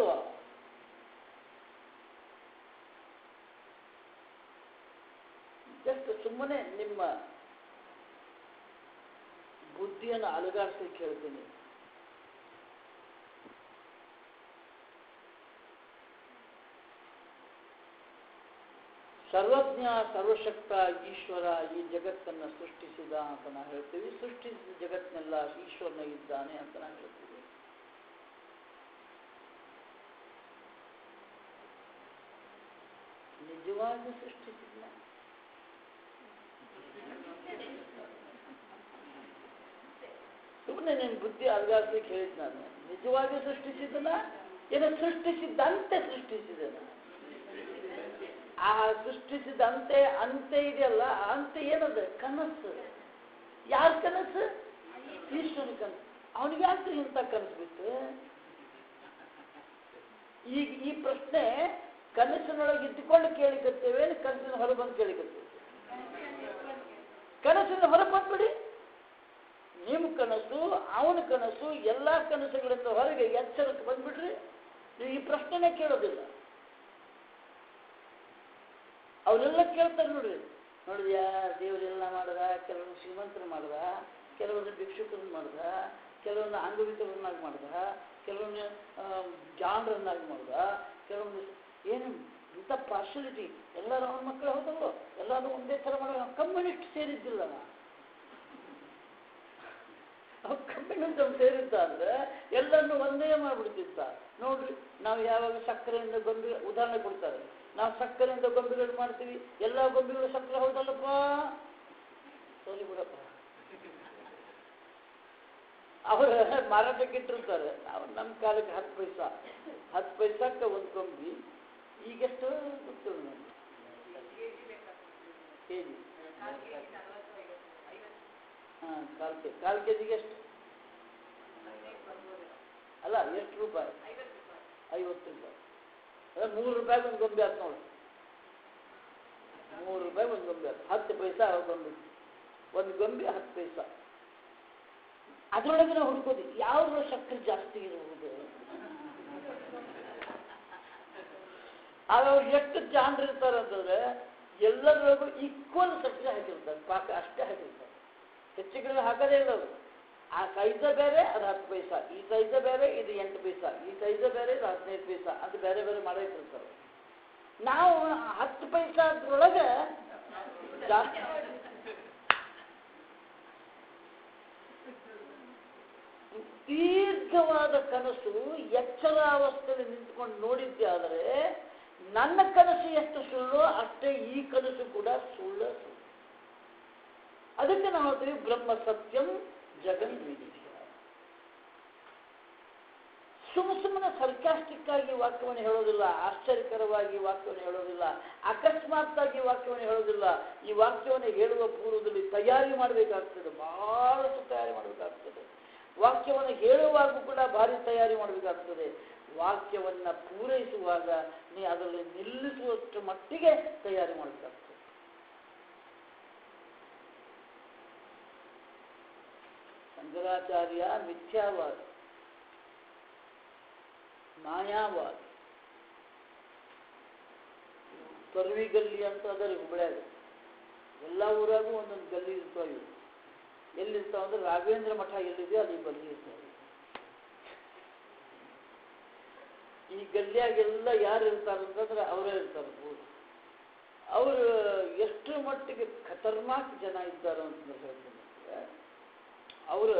ಜಸ್ಟ್ ಸುಮ್ಮನೆ ನಿಮ್ಮ ಬುದ್ಧಿಯನ್ನು ಅಲುಗಾಡಿಸ್ಲಿಕ್ಕೆ ಹೇಳ್ತೀನಿ ಸರ್ವಜ್ಞ ಸರ್ವಶಕ್ತ ಈಶ್ವರ ಈ ಜಗತ್ತನ್ನು ಸೃಷ್ಟಿಸಿದ ಅಂತ ನಾವು ಹೇಳ್ತೀವಿ ಸೃಷ್ಟಿಸಿದ ಜಗತ್ತಿನೆಲ್ಲ ಈಶ್ವರನ ಇದ್ದಾನೆ ಅಂತ ನಾವು ಹೇಳ್ತೀವಿ ನಿಜವಾಗಿ ಸೃಷ್ಟಿಸಿದ್ನ ಸುಮ್ಮನೆ ನಿನ್ನ ಬುದ್ಧಿ ಅಲ್ಗಾಡ್ಲಿಕ್ಕೆ ಹೇಳಿದ್ ನಾನು ನಿಜವಾಗಿ ಸೃಷ್ಟಿಸಿದನ ಏನೋ ಸೃಷ್ಟಿಸಿದ್ದಂತೆ ಸೃಷ್ಟಿಸಿದನ ಆ ಸೃಷ್ಟಿಸಿದಂತೆ ಅಂತೆ ಇದೆಯಲ್ಲ ಆ ಅಂತೆ ಏನದ ಕನಸು ಯಾರ ಕನಸು ಈಶ್ವರನ ಕನಸು ಅವನಿಗೆ ಯಾಕೆ ಇಂಥ ಕನಸು ಬಿತ್ತು ಈಗ ಈ ಪ್ರಶ್ನೆ ಕನಸಿನೊಳಗೆ ಇದ್ದುಕೊಂಡು ಕೇಳಿಕತ್ತೇವೆ ಕನಸಿನ ಹೊರ ಬಂದು ಕೇಳಿಕತ್ತೇವೆ ಕನಸಿನ ಹೊರ ಬಂದ್ಬಿಡಿ ನಿಮ್ಮ ಕನಸು ಅವನ ಕನಸು ಎಲ್ಲ ಕನಸುಗಳಿಂದ ಹೊರಗೆ ಎಚ್ಚರಕ್ಕೆ ಬಂದ್ಬಿಡ್ರಿ ನೀವು ಈ ಪ್ರಶ್ನೆನೇ ಕೇಳೋದಿಲ್ಲ ಅವರೆಲ್ಲ ಕೇಳ್ತಾರೆ ನೋಡ್ರಿ ನೋಡಿದ್ಯಾ ದೇವರೆಲ್ಲ ಮಾಡ್ದ ಕೆಲವೊಂದು ಶ್ರೀಮಂತರು ಮಾಡ್ದ ಕೆಲವೊಂದು ಭಿಕ್ಷುಕರನ್ನ ಮಾಡ್ದ ಕೆಲವೊಂದು ಅಂಗವಿಕಲರನ್ನಾಗಿ ಮಾಡ್ದ ಕೆಲವೊಂದು ಜಾಣರನ್ನಾಗಿ ಮಾಡ್ದ ಕೆಲವೊಂದು ಏನು ಇಂಥ ಪಾರ್ಶಲಿಟಿ ಎಲ್ಲರೂ ಅವನ ಮಕ್ಕಳು ಹೌದಲ್ಲೋ ಎಲ್ಲರೂ ಒಂದೇ ಥರ ಮಾಡೋ ಕಮ್ಯುನಿಸ್ಟ್ ಸೇರಿದ್ದಿಲ್ಲ ನಾ ಅವ್ ಕಮ್ಯುನಿಸಮ್ ಸೇರಿದ್ದ ಅಂದ್ರೆ ಎಲ್ಲರನ್ನು ಒಂದೇ ಮಾಡಿಬಿಡ್ತಿದ್ದ ನೋಡ್ರಿ ನಾವು ಯಾವಾಗ ಸಕ್ಕರೆಯಿಂದ ಗೊಂಬೆ ಉದಾಹರಣೆ ಕೊಡ್ತಾರೆ ನಾವು ಸಕ್ಕರೆಯಿಂದ ಗೊಂಬೆಗಳು ಮಾಡ್ತೀವಿ ಎಲ್ಲ ಗೊಂಬೆಗಳು ಸಕ್ಕರೆ ಹೌದಲ್ಲಪ್ಪ ಸರಿ ಬಿಡಪ್ಪ ಅವರು ಮಾರಾಟಕ್ಕೆ ಇಟ್ಟಿರ್ತಾರೆ ನಾವು ನಮ್ಮ ಕಾಲಕ್ಕೆ ಹತ್ತು ಪೈಸಾ ಹತ್ತು ಪೈಸಾಕ್ಕೆ ಒಂದು ಗೊಂಬಿ ಈಗೆಷ್ಟು ಗೊತ್ತಿಲ್ಲ ನನಗೆ ಕೆ ಜಿ ಹಾಂ ಕಾಲು ಕೆ ಕಾಲು ಕೆ ಜಿಗೆ ಎಷ್ಟು ಅಲ್ಲ ಎಷ್ಟು ರೂಪಾಯಿ ಐವತ್ತು ರೂಪಾಯಿ ಅದೇ ಮೂರು ರೂಪಾಯಿಗೆ ಒಂದು ಗೊಂಬೆ ಆಯ್ತು ನೋಡಿ ಮೂರು ರೂಪಾಯಿ ಒಂದು ಗೊಂಬೆ ಆಯ್ತು ಹತ್ತು ಪೈಸಾ ಗೊಂಬೆ ಒಂದು ಗೊಂಬೆ ಹತ್ತು ಪೈಸಾ ಅದರೊಳಗೆ ನಾವು ಹುಡುಕೋದು ಯಾವ್ದ್ರ ಸಕ್ಕರೆ ಜಾಸ್ತಿ ಇರಬಹುದು ಆಗ ಅವ್ರು ಎಷ್ಟು ಜಾಣರು ಇರ್ತಾರೆ ಅಂತಂದ್ರೆ ಎಲ್ಲರೊಳಗೂ ಈಕ್ವಲ್ ಸಕ್ಕರೆ ಹಾಕಿರ್ತಾರೆ ಪಾಕ ಅಷ್ಟೇ ಹಾಕಿರ್ತಾರೆ ಹೆಚ್ಚು ಕಡಿಮೆ ಹಾಕೋದೇ ಇಲ್ಲ ಅವರು ಆ ಸೈಜ ಬೇರೆ ಅದು ಹತ್ತು ಪೈಸಾ ಈ ಸೈಜ ಬೇರೆ ಇದು ಎಂಟು ಪೈಸಾ ಈ ಸೈಜ ಬೇರೆ ಇದು ಹದಿನೈದು ಪೈಸಾ ಅದು ಬೇರೆ ಬೇರೆ ಮಾಡಿರ್ತಾರೆ ನಾವು ಹತ್ತು ಪೈಸಾ ಅದ್ರೊಳಗೆ ಜಾಸ್ತಿ ದೀರ್ಘವಾದ ಕನಸು ಎಚ್ಚರಾವಸ್ಥೆಯಲ್ಲಿ ನಿಂತ್ಕೊಂಡು ನೋಡಿದ್ದೆ ಆದರೆ ನನ್ನ ಕನಸು ಎಷ್ಟು ಸುಳ್ಳು ಅಷ್ಟೇ ಈ ಕನಸು ಕೂಡ ಸುಳ್ಳ ಸುಳ್ಳು ಅದಕ್ಕೆ ನಾವು ಹೇಳ್ತೀವಿ ಬ್ರಹ್ಮ ಸತ್ಯಂ ಜಗನ್ ವಿಧಿಯ ಸುಮ್ಮ ಸುಮ್ಮನೆ ಸರ್ಕಾಸ್ಟಿಕ್ ಆಗಿ ವಾಕ್ಯವನ್ನು ಹೇಳೋದಿಲ್ಲ ಆಶ್ಚರ್ಯಕರವಾಗಿ ವಾಕ್ಯವನ್ನು ಹೇಳೋದಿಲ್ಲ ಅಕಸ್ಮಾತ್ ಆಗಿ ವಾಕ್ಯವನ್ನು ಹೇಳೋದಿಲ್ಲ ಈ ವಾಕ್ಯವನ್ನು ಹೇಳುವ ಪೂರ್ವದಲ್ಲಿ ತಯಾರಿ ಮಾಡಬೇಕಾಗ್ತದೆ ಬಹಳಷ್ಟು ತಯಾರಿ ಮಾಡಬೇಕಾಗ್ತದೆ ವಾಕ್ಯವನ್ನು ಹೇಳುವಾಗೂ ಕೂಡ ಭಾರಿ ತಯಾರಿ ಮಾಡಬೇಕಾಗ್ತದೆ ವಾಕ್ಯವನ್ನು ಪೂರೈಸುವಾಗ ನೀ ಅದರಲ್ಲಿ ನಿಲ್ಲಿಸುವಷ್ಟು ಮಟ್ಟಿಗೆ ತಯಾರಿ ಮಾಡಬೇಕಾಗ್ತದೆ ಶಂಕರಾಚಾರ್ಯ ಮಿಥ್ಯಾವಾದ ಮಾಯಾವಾದ ತೊರವಿ ಗಲ್ಲಿ ಅಂತ ಅದರಿ ಹುಬ್ಳ್ಯಾಗ ಎಲ್ಲ ಊರಾಗೂ ಒಂದೊಂದು ಗಲ್ಲಿ ಇರ್ತಾವ ಇವು ಎಲ್ಲಿರ್ತಾವ ಅಂದ್ರೆ ರಾಘವೇಂದ್ರ ಮಠ ಎಲ್ಲಿದೆ ಅಲ್ಲಿ ಗಲ್ಲಿ ಇರ್ತಾವೆ ಈ ಗಲ್ಲಿಯಾಗೆಲ್ಲ ಯಾರು ಇರ್ತಾರೆ ಅಂತಂದ್ರೆ ಅವರೇ ಇರ್ತಾರೆ ಪೂರ್ತಿ ಅವರು ಎಷ್ಟು ಮಟ್ಟಿಗೆ ಖತರ್ನಾಕ್ ಜನ ಇದ್ದಾರೆ ಅಂತ ಹೇಳ್ತೀನಿ ಅವರು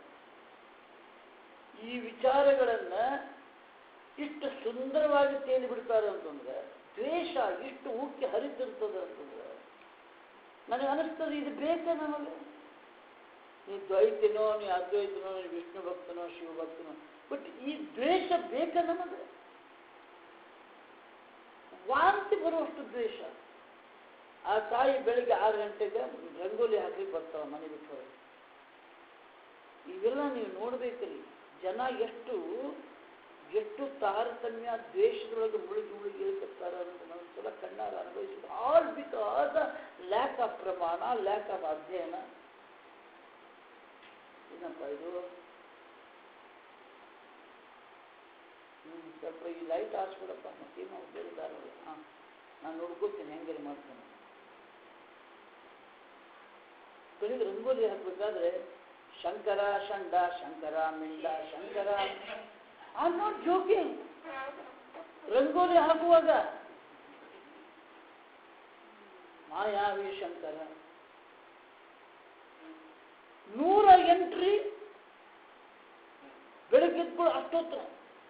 ಈ ವಿಚಾರಗಳನ್ನ ಇಷ್ಟು ಸುಂದರವಾಗಿ ತೇಲಿ ಬಿಡ್ತಾರೆ ಅಂತಂದ್ರೆ ದ್ವೇಷ ಇಷ್ಟು ಉಕ್ಕಿ ಹರಿತಿರ್ತದೆ ಅಂತಂದ್ರೆ ನನಗೆ ಅನಿಸ್ತದೆ ಇದು ಬೇಕೇ ನಮಗೆ ನೀ ದ್ವೈತನೋ ನೀ ಅದ್ವೈತನೋ ನೀ ವಿಷ್ಣು ಭಕ್ತನೋ ಶಿವ ಭಕ್ತನೋ ಬಟ್ ಈ ದ್ವೇಷ ಬೇಕ ನಮಗೆ ವಾಂತಿ ಬರುವಷ್ಟು ದ್ವೇಷ ಆ ತಾಯಿ ಬೆಳಿಗ್ಗೆ ಆರು ಗಂಟೆಗೆ ರಂಗೋಲಿ ಹಾಕ್ಲಿಕ್ಕೆ ಬರ್ತಾವ ಮನೆ ಬಿಟ್ಟು ಹೊರಗೆ ಇವೆಲ್ಲ ನೀವು ನೋಡ್ಬೇಕಲ್ಲಿ ಜನ ಎಷ್ಟು ಎಷ್ಟು ತಾರತಮ್ಯ ದ್ವೇಷದೊಳಗೆ ಮುಳುಗಿ ಮುಳುಗಿ ಇಳ್ಕತ್ತಾರ ಅಂತ ಒಂದ್ಸಲ ಕಣ್ಣಾರ ಅನುಭವಿಸಿದ ಆಲ್ ಬಿಕಾಸ್ ಲ್ಯಾಕ್ ಆಫ್ ಪ್ರಮಾಣ ಲ್ಯಾಕ್ ಆಫ್ ಅಧ್ಯಯನ ಏನಪ್ಪ ಇದು ಹ್ಮ್, ಸ್ವಲ್ಪ ಈ ಲೈಟ್ ಹಾಸ್ಬಿಡಪ್ಪ ಮತ್ತೇನೋ ಬೇರೆ ದಾರಿ ಹಾಂ ನಾನು ನೋಡ್ಕೋತೀನಿ ಹೆಂಗಾರೆ ಮಾಡ್ತೀನಿ ಬೆಳಿಗ್ಗೆ ರಂಗೋಲಿ ಹಾಕ್ಬೇಕಾದ್ರೆ ಶಂಕರ ಶಂಡ ಶಂಕರ ಮಿಂಡ Shankara I not joking rangoli ಹಾಕುವಾಗ ಮಾಯಾವಿ ಶಂಕರ ನೂರ ಎಂಟ್ರಿ ಬೆಳಗ್ಗೆ ಎದ್ಕೊಂಡು ಅಷ್ಟೊತ್ತರ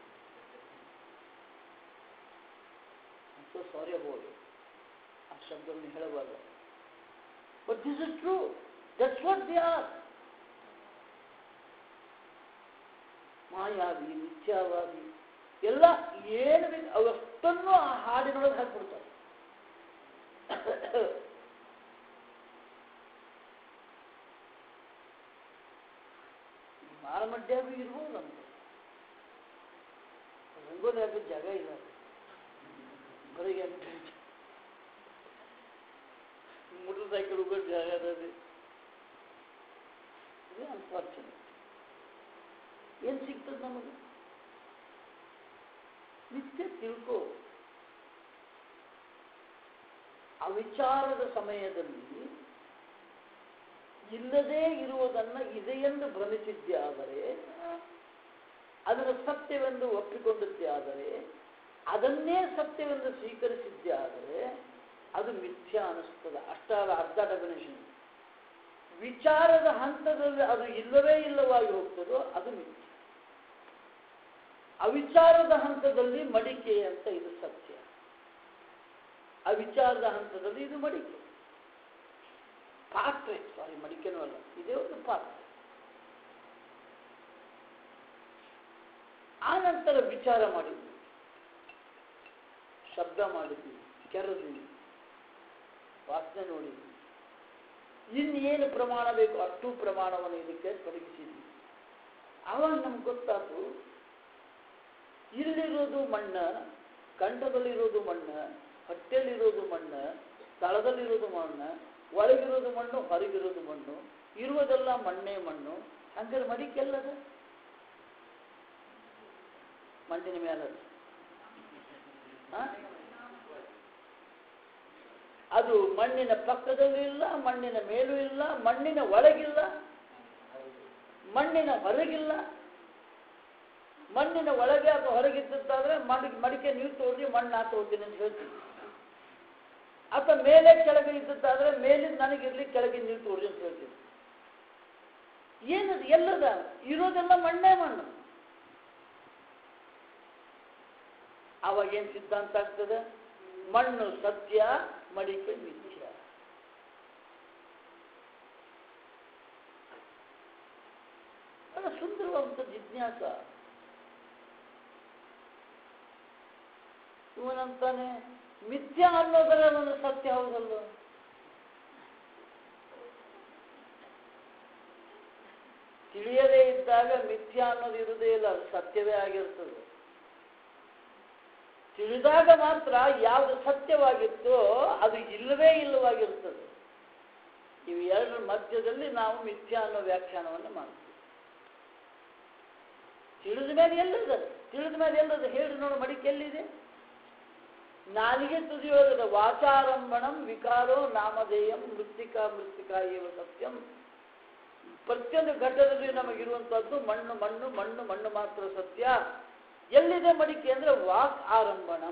ಸೊ ಸಾರಿ ಅಬೌಟ್ ಆ ಶಬ್ದವನ್ನು ಹೇಳಬಾರ್ದು but this is true that's what they are ಮಾಯಾವಿ ಮಿಥ್ಯಾವಾದಿ ಎಲ್ಲ ಏನು ಬೇಕು ಅವಷ್ಟನ್ನು ಆ ಹಾಡಿನೊಳಗೆ ಹಾಕ್ಬಿಡ್ತಾರೆ ಮಾರಮಡ್ಯಾಗೂ ಇರ್ಬೋದು ನಮ್ಗೆ ರಂಗೋಲಿ ಹಾಕೋ ಜಾಗ ಇಲ್ಲ ಬೆಳಿಗ್ಗೆ ಎಂಟು ಗಂಟೆ ಮೋಟರ್ ಸೈಕಲ್ ಹೋಗೋ ಜಾಗ ಅದಾವೆ ಇದು ಅನ್ಫಾರ್ಚುನೇಟ್ ಏನು ಸಿಗ್ತದೆ ನಮಗೆ ನಿತ್ಯ ತಿಳ್ಕೋ ಅವಿಚಾರದ ಸಮಯದಲ್ಲಿ ಇಲ್ಲದೇ ಇರುವುದನ್ನು ಇದೆಯೆಂದು ಭ್ರಮಿಸಿದ್ದೇ ಆದರೆ ಅದರ ಸತ್ಯವೆಂದು ಒಪ್ಪಿಕೊಂಡದ್ದೇ ಆದರೆ ಅದನ್ನೇ ಸತ್ಯವೆಂದು ಸ್ವೀಕರಿಸಿದ್ದೇ ಆದರೆ ಅದು ಮಿಥ್ಯಾ ಅನಿಸ್ತದೆ ಅಷ್ಟಾದ ಅರ್ಧ ಡೆಫಿನೇಷನ್ ವಿಚಾರದ ಹಂತದಲ್ಲಿ ಅದು ಇಲ್ಲವೇ ಇಲ್ಲವಾಗಿ ಹೋಗ್ತದೋ ಅದು ಮಿಥ್ಯ ಅವಿಚಾರದ ಹಂತದಲ್ಲಿ ಮಡಿಕೆ ಅಂತ ಇದು ಸತ್ಯ ಅವಿಚಾರದ ಹಂತದಲ್ಲಿ ಇದು ಮಡಿಕೆ ಪಾತ್ರೆ ಸಾರಿ ಮಡಿಕೆನೂ ಅಲ್ಲ ಇದೇ ಒಂದು ಪಾತ್ರೆ ಆ ನಂತರ ವಿಚಾರ ಮಾಡಿದ್ವಿ ಶಬ್ದ ಮಾಡಿದ್ವಿ ಕೆರೆದ್ವಿ ವಾಸನೆ ನೋಡಿದ್ವಿ ಇನ್ನೇನು ಪ್ರಮಾಣ ಬೇಕು ಅಷ್ಟು ಪ್ರಮಾಣವನ್ನು ಇದಕ್ಕೆ ತೊಡಗಿಸಿದ್ವಿ ಆವಾಗ ನಮ್ಗೆ ಗೊತ್ತಾಯ್ತು ಇಲ್ಲಿರೋದು ಮಣ್ಣ ಕಂಠದಲ್ಲಿರೋದು ಮಣ್ಣ ಹೊಟ್ಟೆಯಲ್ಲಿರೋದು ಮಣ್ಣ ತಳದಲ್ಲಿರೋದು ಮಣ್ಣು ಒಳಗಿರೋದು ಮಣ್ಣು ಹೊರಗಿರೋದು ಮಣ್ಣು ಇರುವುದೆಲ್ಲ ಮಣ್ಣೇ ಮಣ್ಣು ಹಂಗಾರೆ ಮಡಿಕೆಲ್ಲದ ಮಣ್ಣಿನ ಮೇಲದ ಆ? ಅದು ಮಣ್ಣಿನ ಪಕ್ಕದಲ್ಲೂ ಇಲ್ಲ ಮಣ್ಣಿನ ಮೇಲೂ ಇಲ್ಲ ಮಣ್ಣಿನ ಒಳಗಿಲ್ಲ ಮಣ್ಣಿನ ಹೊರಗಿಲ್ಲ ಮಣ್ಣಿನ ಒಳಗೆ ಅಥವಾ ಹೊರಗಿದ್ದಾದ್ರೆ ಮಡಿ ಮಡಿಕೆ ನೀವು ತೋರಿ ಮಣ್ಣು ನಾ ತೋರ್ತೀನಿ ಅಂತ ಹೇಳ್ತೀನಿ ಅಥವಾ ಮೇಲೆ ಕೆಳಗೆ ಇದ್ದದ್ದಾದ್ರೆ ಮೇಲಿಂದ ನನಗಿರ್ಲಿ ಕೆಳಗೆ ನೀವು ತೋರಿ ಅಂತ ಹೇಳ್ತೀನಿ ಏನದು ಎಲ್ಲದ ಇರೋದೆಲ್ಲ ಮಣ್ಣೇ ಮಣ್ಣು ಅವಾಗ ಏನ್ ಸಿದ್ಧಾಂತ ಆಗ್ತದೆ ಮಣ್ಣು ಸತ್ಯ ಮಡಿಕೆ ಮಿಥ್ಯ ಬಹಳ ಸುಂದರವಾದಂಥ ಜಿಜ್ಞಾಸ ಇವನಂತಾನೆ ಮಿಥ್ಯ ಅನ್ನೋದರ ಒಂದು ಸತ್ಯ ಹೌದಲ್ಲ ತಿಳಿಯದೇ ಇದ್ದಾಗ ಮಿಥ್ಯ ಅನ್ನೋದು ಇರುವುದೇ ಇಲ್ಲ ಅದು ಸತ್ಯವೇ ಆಗಿರ್ತದೆ ತಿಳಿದಾಗ ಮಾತ್ರ ಯಾವುದು ಸತ್ಯವಾಗಿತ್ತೋ ಅದು ಇಲ್ಲವೇ ಇಲ್ಲವಾಗಿರ್ತದೆ ಇವು ಎರಡರ ಮಧ್ಯದಲ್ಲಿ ನಾವು ಮಿಥ್ಯ ಅನ್ನೋ ವ್ಯಾಖ್ಯಾನವನ್ನು ಮಾಡ್ತೀವಿ ತಿಳಿದ ಮೇಲೆ ಎಲ್ಲದ ತಿಳಿದ ಮೇಲೆ ಎಲ್ಲದ ಹೇಳಿ ನೋಡು ಮಡಿಕೆ ಎಲ್ಲಿದೆ ನಾಲಿಗೆ ತುದಿಯೋಗದ ವಾಚಾರಂಭಣಂ ವಿಕಾರೋ ನಾಮಧೇಯಂ ಮೃತ್ತಿಕಾ ಮೃತ್ತಿಕಾ ಏವ ಸತ್ಯಂ ಪ್ರತಿಯೊಂದು ಘಟ್ಟದಲ್ಲಿ ನಮಗಿರುವಂತಹದ್ದು ಮಣ್ಣು ಮಣ್ಣು ಮಣ್ಣು ಮಣ್ಣು ಮಾತ್ರ ಸತ್ಯ ಎಲ್ಲಿದೆ ಮಡಿಕೆ ಅಂದ್ರೆ ವಾಕ್ ಆರಂಭಣಂ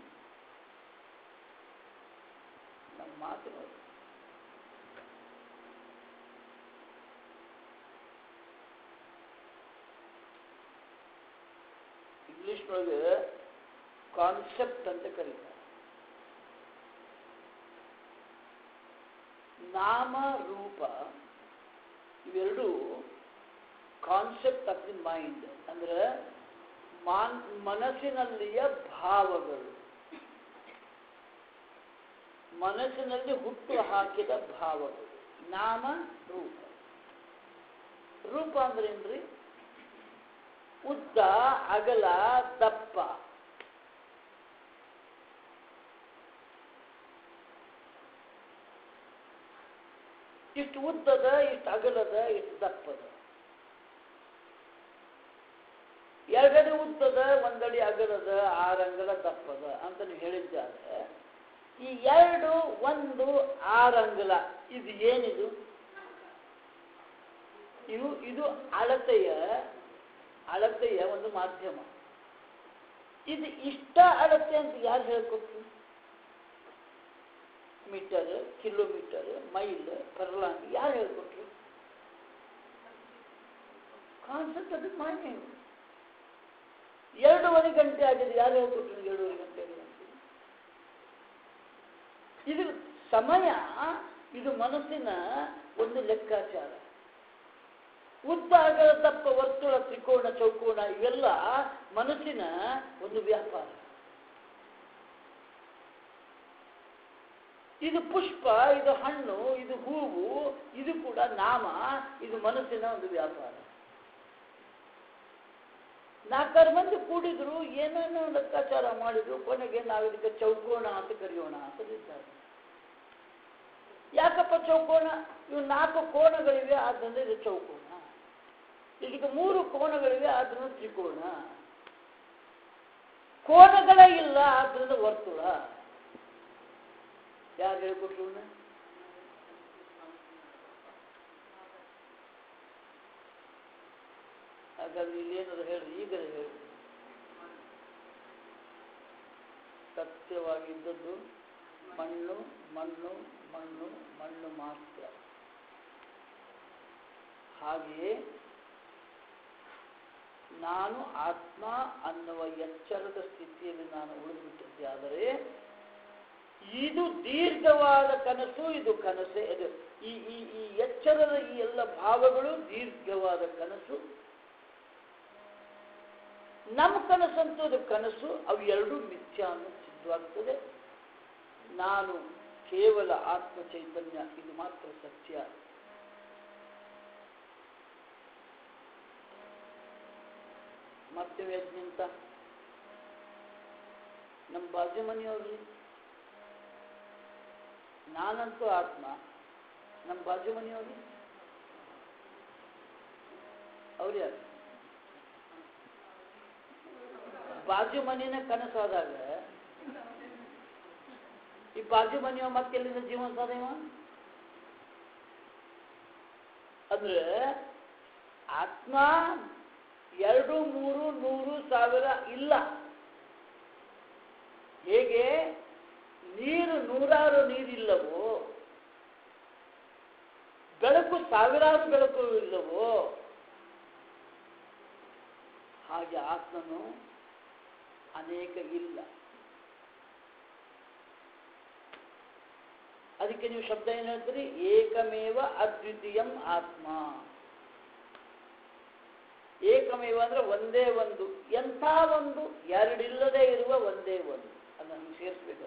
ನಮ್ಮ ಮಾತು ನೋಡಿ ಇಂಗ್ಲಿಷ್ನೊಳಗೆ ಕಾನ್ಸೆಪ್ಟ್ ಅಂತ ಕರೀತಾರೆ ನಾಮ ರೂಪ ಇವೆರಡು ಕಾನ್ಸೆಪ್ಟ್ ಆಫ್ ದಿ ಮೈಂಡ್ ಅಂದ್ರೆ ಮಾನ್ ಮನಸ್ಸಿನಲ್ಲಿಯ ಭಾವಗಳು ಮನಸ್ಸಿನಲ್ಲಿ ಹುಟ್ಟು ಹಾಕಿದ ಭಾವಗಳು ನಾಮ ರೂಪ ರೂಪ ಅಂದ್ರೆ ಏನ್ರಿ ಉದ್ದ ಅಗಲ ದಪ್ಪ ಇಷ್ಟು ಉದ್ದದ ಇಷ್ಟು ಅಗಲದ ಇಷ್ಟು ದಪ್ಪದ ಎರಡಡಿ ಉದ್ದದ ಒಂದಡಿ ಅಗಲದ ಆರಂಗಲ ದಪ್ಪದ ಅಂತ ನೀವು ಹೇಳಿದ್ದಾದ್ರೆ ಈ ಎರಡು ಒಂದು ಆರಂಗಲ ಇದು ಏನಿದು ಇವು ಇದು ಅಳತೆಯ ಅಳತೆಯ ಒಂದು ಮಾಧ್ಯಮ ಇದು ಇಷ್ಟ ಅಳತೆ ಅಂತ ಯಾರು ಹೇಳ್ಕೊಟ್ರು ಮೀಟರ್ ಕಿಲೋಮೀಟರ್ ಮೈಲ್ ಪರ್ಲಾಂಗ್ ಯಾರು ಹೇಳ್ಕೊಟ್ರು ಕಾನ್ಸೆಪ್ಟ್ ಅದು ಮಾನ್ಯ ಎರಡೂವರೆ ಗಂಟೆ ಆಗಿದೆ ಯಾರು ಹೇಳ್ಕೊಟ್ರು ಎರಡೂವರೆ ಗಂಟೆ ಆಗಿದೆ ಅಂತ ಇದು ಸಮಯ ಇದು ಮನಸ್ಸಿನ ಒಂದು ಲೆಕ್ಕಾಚಾರ ಉದ್ದ ಅಗಲ ದಪ್ಪ ವರ್ತುಳ ತ್ರಿಕೋಣ ಚೌಕೋಣ ಇವೆಲ್ಲ ಮನಸ್ಸಿನ ಒಂದು ವ್ಯಾಪಾರ ಇದು ಪುಷ್ಪ ಇದು ಹಣ್ಣು ಇದು ಹೂವು ಇದು ಕೂಡ ನಾಮ ಇದು ಮನಸ್ಸಿನ ಒಂದು ವ್ಯಾಪಾರ ನಾಲ್ಕಾರು ಮಂದಿ ಕೂಡಿದ್ರು ಏನೇನೋ ಲೆಕ್ಕಾಚಾರ ಮಾಡಿದ್ರು ಕೊನೆಗೆ ನಾವು ಇದಕ್ಕೆ ಚೌಕೋಣ ಅಂತ ಕರೆಯೋಣ ಅಂತ ನಿರ್ಧಾರ ಯಾಕಪ್ಪ ಚೌಕೋಣ ಇವು ನಾಲ್ಕು ಕೋಣಗಳಿವೆ ಆದ್ದರಿಂದ ಇದು ಚೌಕೋಣ ಇದಕ್ಕೆ ಮೂರು ಕೋಣಗಳಿವೆ ಆದ್ದರಿಂದ ತ್ರಿಕೋಣ ಕೋಣಗಳೇ ಇಲ್ಲ ಆದ್ದರಿಂದ ವರ್ತುಳ ಯಾರು ಹೇಳ್ಕೊಟ್ರು ಇವ್ನ? ಹಾಗಾದ್ರೆ ಇಲ್ಲೇನಾದ್ರು ಹೇಳಿ ಈಗಲೇ ಹೇಳಿ ಸತ್ಯವಾಗಿದ್ದದ್ದು ಮಣ್ಣು ಮಣ್ಣು ಮಣ್ಣು ಮಣ್ಣು ಮಾತ್ರ ಹಾಗೆಯೇ ನಾನು ಆತ್ಮ ಅನ್ನುವ ಎಚ್ಚರದ ಸ್ಥಿತಿಯಲ್ಲಿ ನಾನು ಉಳಿದುಬಿಟ್ಟಿದ್ದೆ ಆದರೆ ಇದು ದೀರ್ಘವಾದ ಕನಸು ಇದು ಕನಸೆ ಇದು ಈ ಈ ಈ ಎಚ್ಚರದ ಈ ಎಲ್ಲ ಭಾವಗಳು ದೀರ್ಘವಾದ ಕನಸು ನಮ್ಮ ಕನಸಂತೂ ಅದು ಕನಸು ಅವು ಎರಡೂ ಮಿಥ್ಯ ಅನ್ನೋ ಸಿದ್ಧವಾಗ್ತದೆ ನಾನು ಕೇವಲ ಆತ್ಮ ಚೈತನ್ಯ ಇದು ಮಾತ್ರ ಸತ್ಯ ಮತ್ತೆ ಯಜ್ಞಂತ ನಮ್ಮ ಬಾಜು ಮನೆಯವ್ರಿ ನಾನಂತೂ ಆತ್ಮ ನಮ್ಮ ಬಾಜು ಮನೆಯವ್ರಿ ಅವ್ರು ಯಾರು ಬಾಜು ಮನಿನ ಕನಸಾದಾಗ ಈ ಬಾಜು ಮನೆಯವ ಮತ್ತೆಲ್ಲಿಂದ ಜೀವಂತ ಅದ ಇವ ಅಂದ್ರೆ ಆತ್ಮ ಎರಡು ಮೂರು ನೂರು ಸಾವಿರ ಇಲ್ಲ ಹೇಗೆ ನೀರು ನೂರಾರು ನೀರಿಲ್ಲವೋ ಬೆಳಕು ಸಾವಿರಾರು ಬೆಳಕು ಇಲ್ಲವೋ ಹಾಗೆ ಆತ್ಮನು ಅನೇಕ ಇಲ್ಲ ಅದಕ್ಕೆ ನೀವು ಶಬ್ದ ಏನು ಹೇಳ್ತೀರಿ ಏಕಮೇವ ಅದ್ವಿತೀಯಂ ಆತ್ಮ ಏಕಮೇವ ಅಂದ್ರೆ ಒಂದೇ ಒಂದು ಎಂಥ ಒಂದು ಎರಡಿಲ್ಲದೆ ಇರುವ ಒಂದೇ ಒಂದು ಅದನ್ನು ಸೇರಿಸ್ಬೇಕು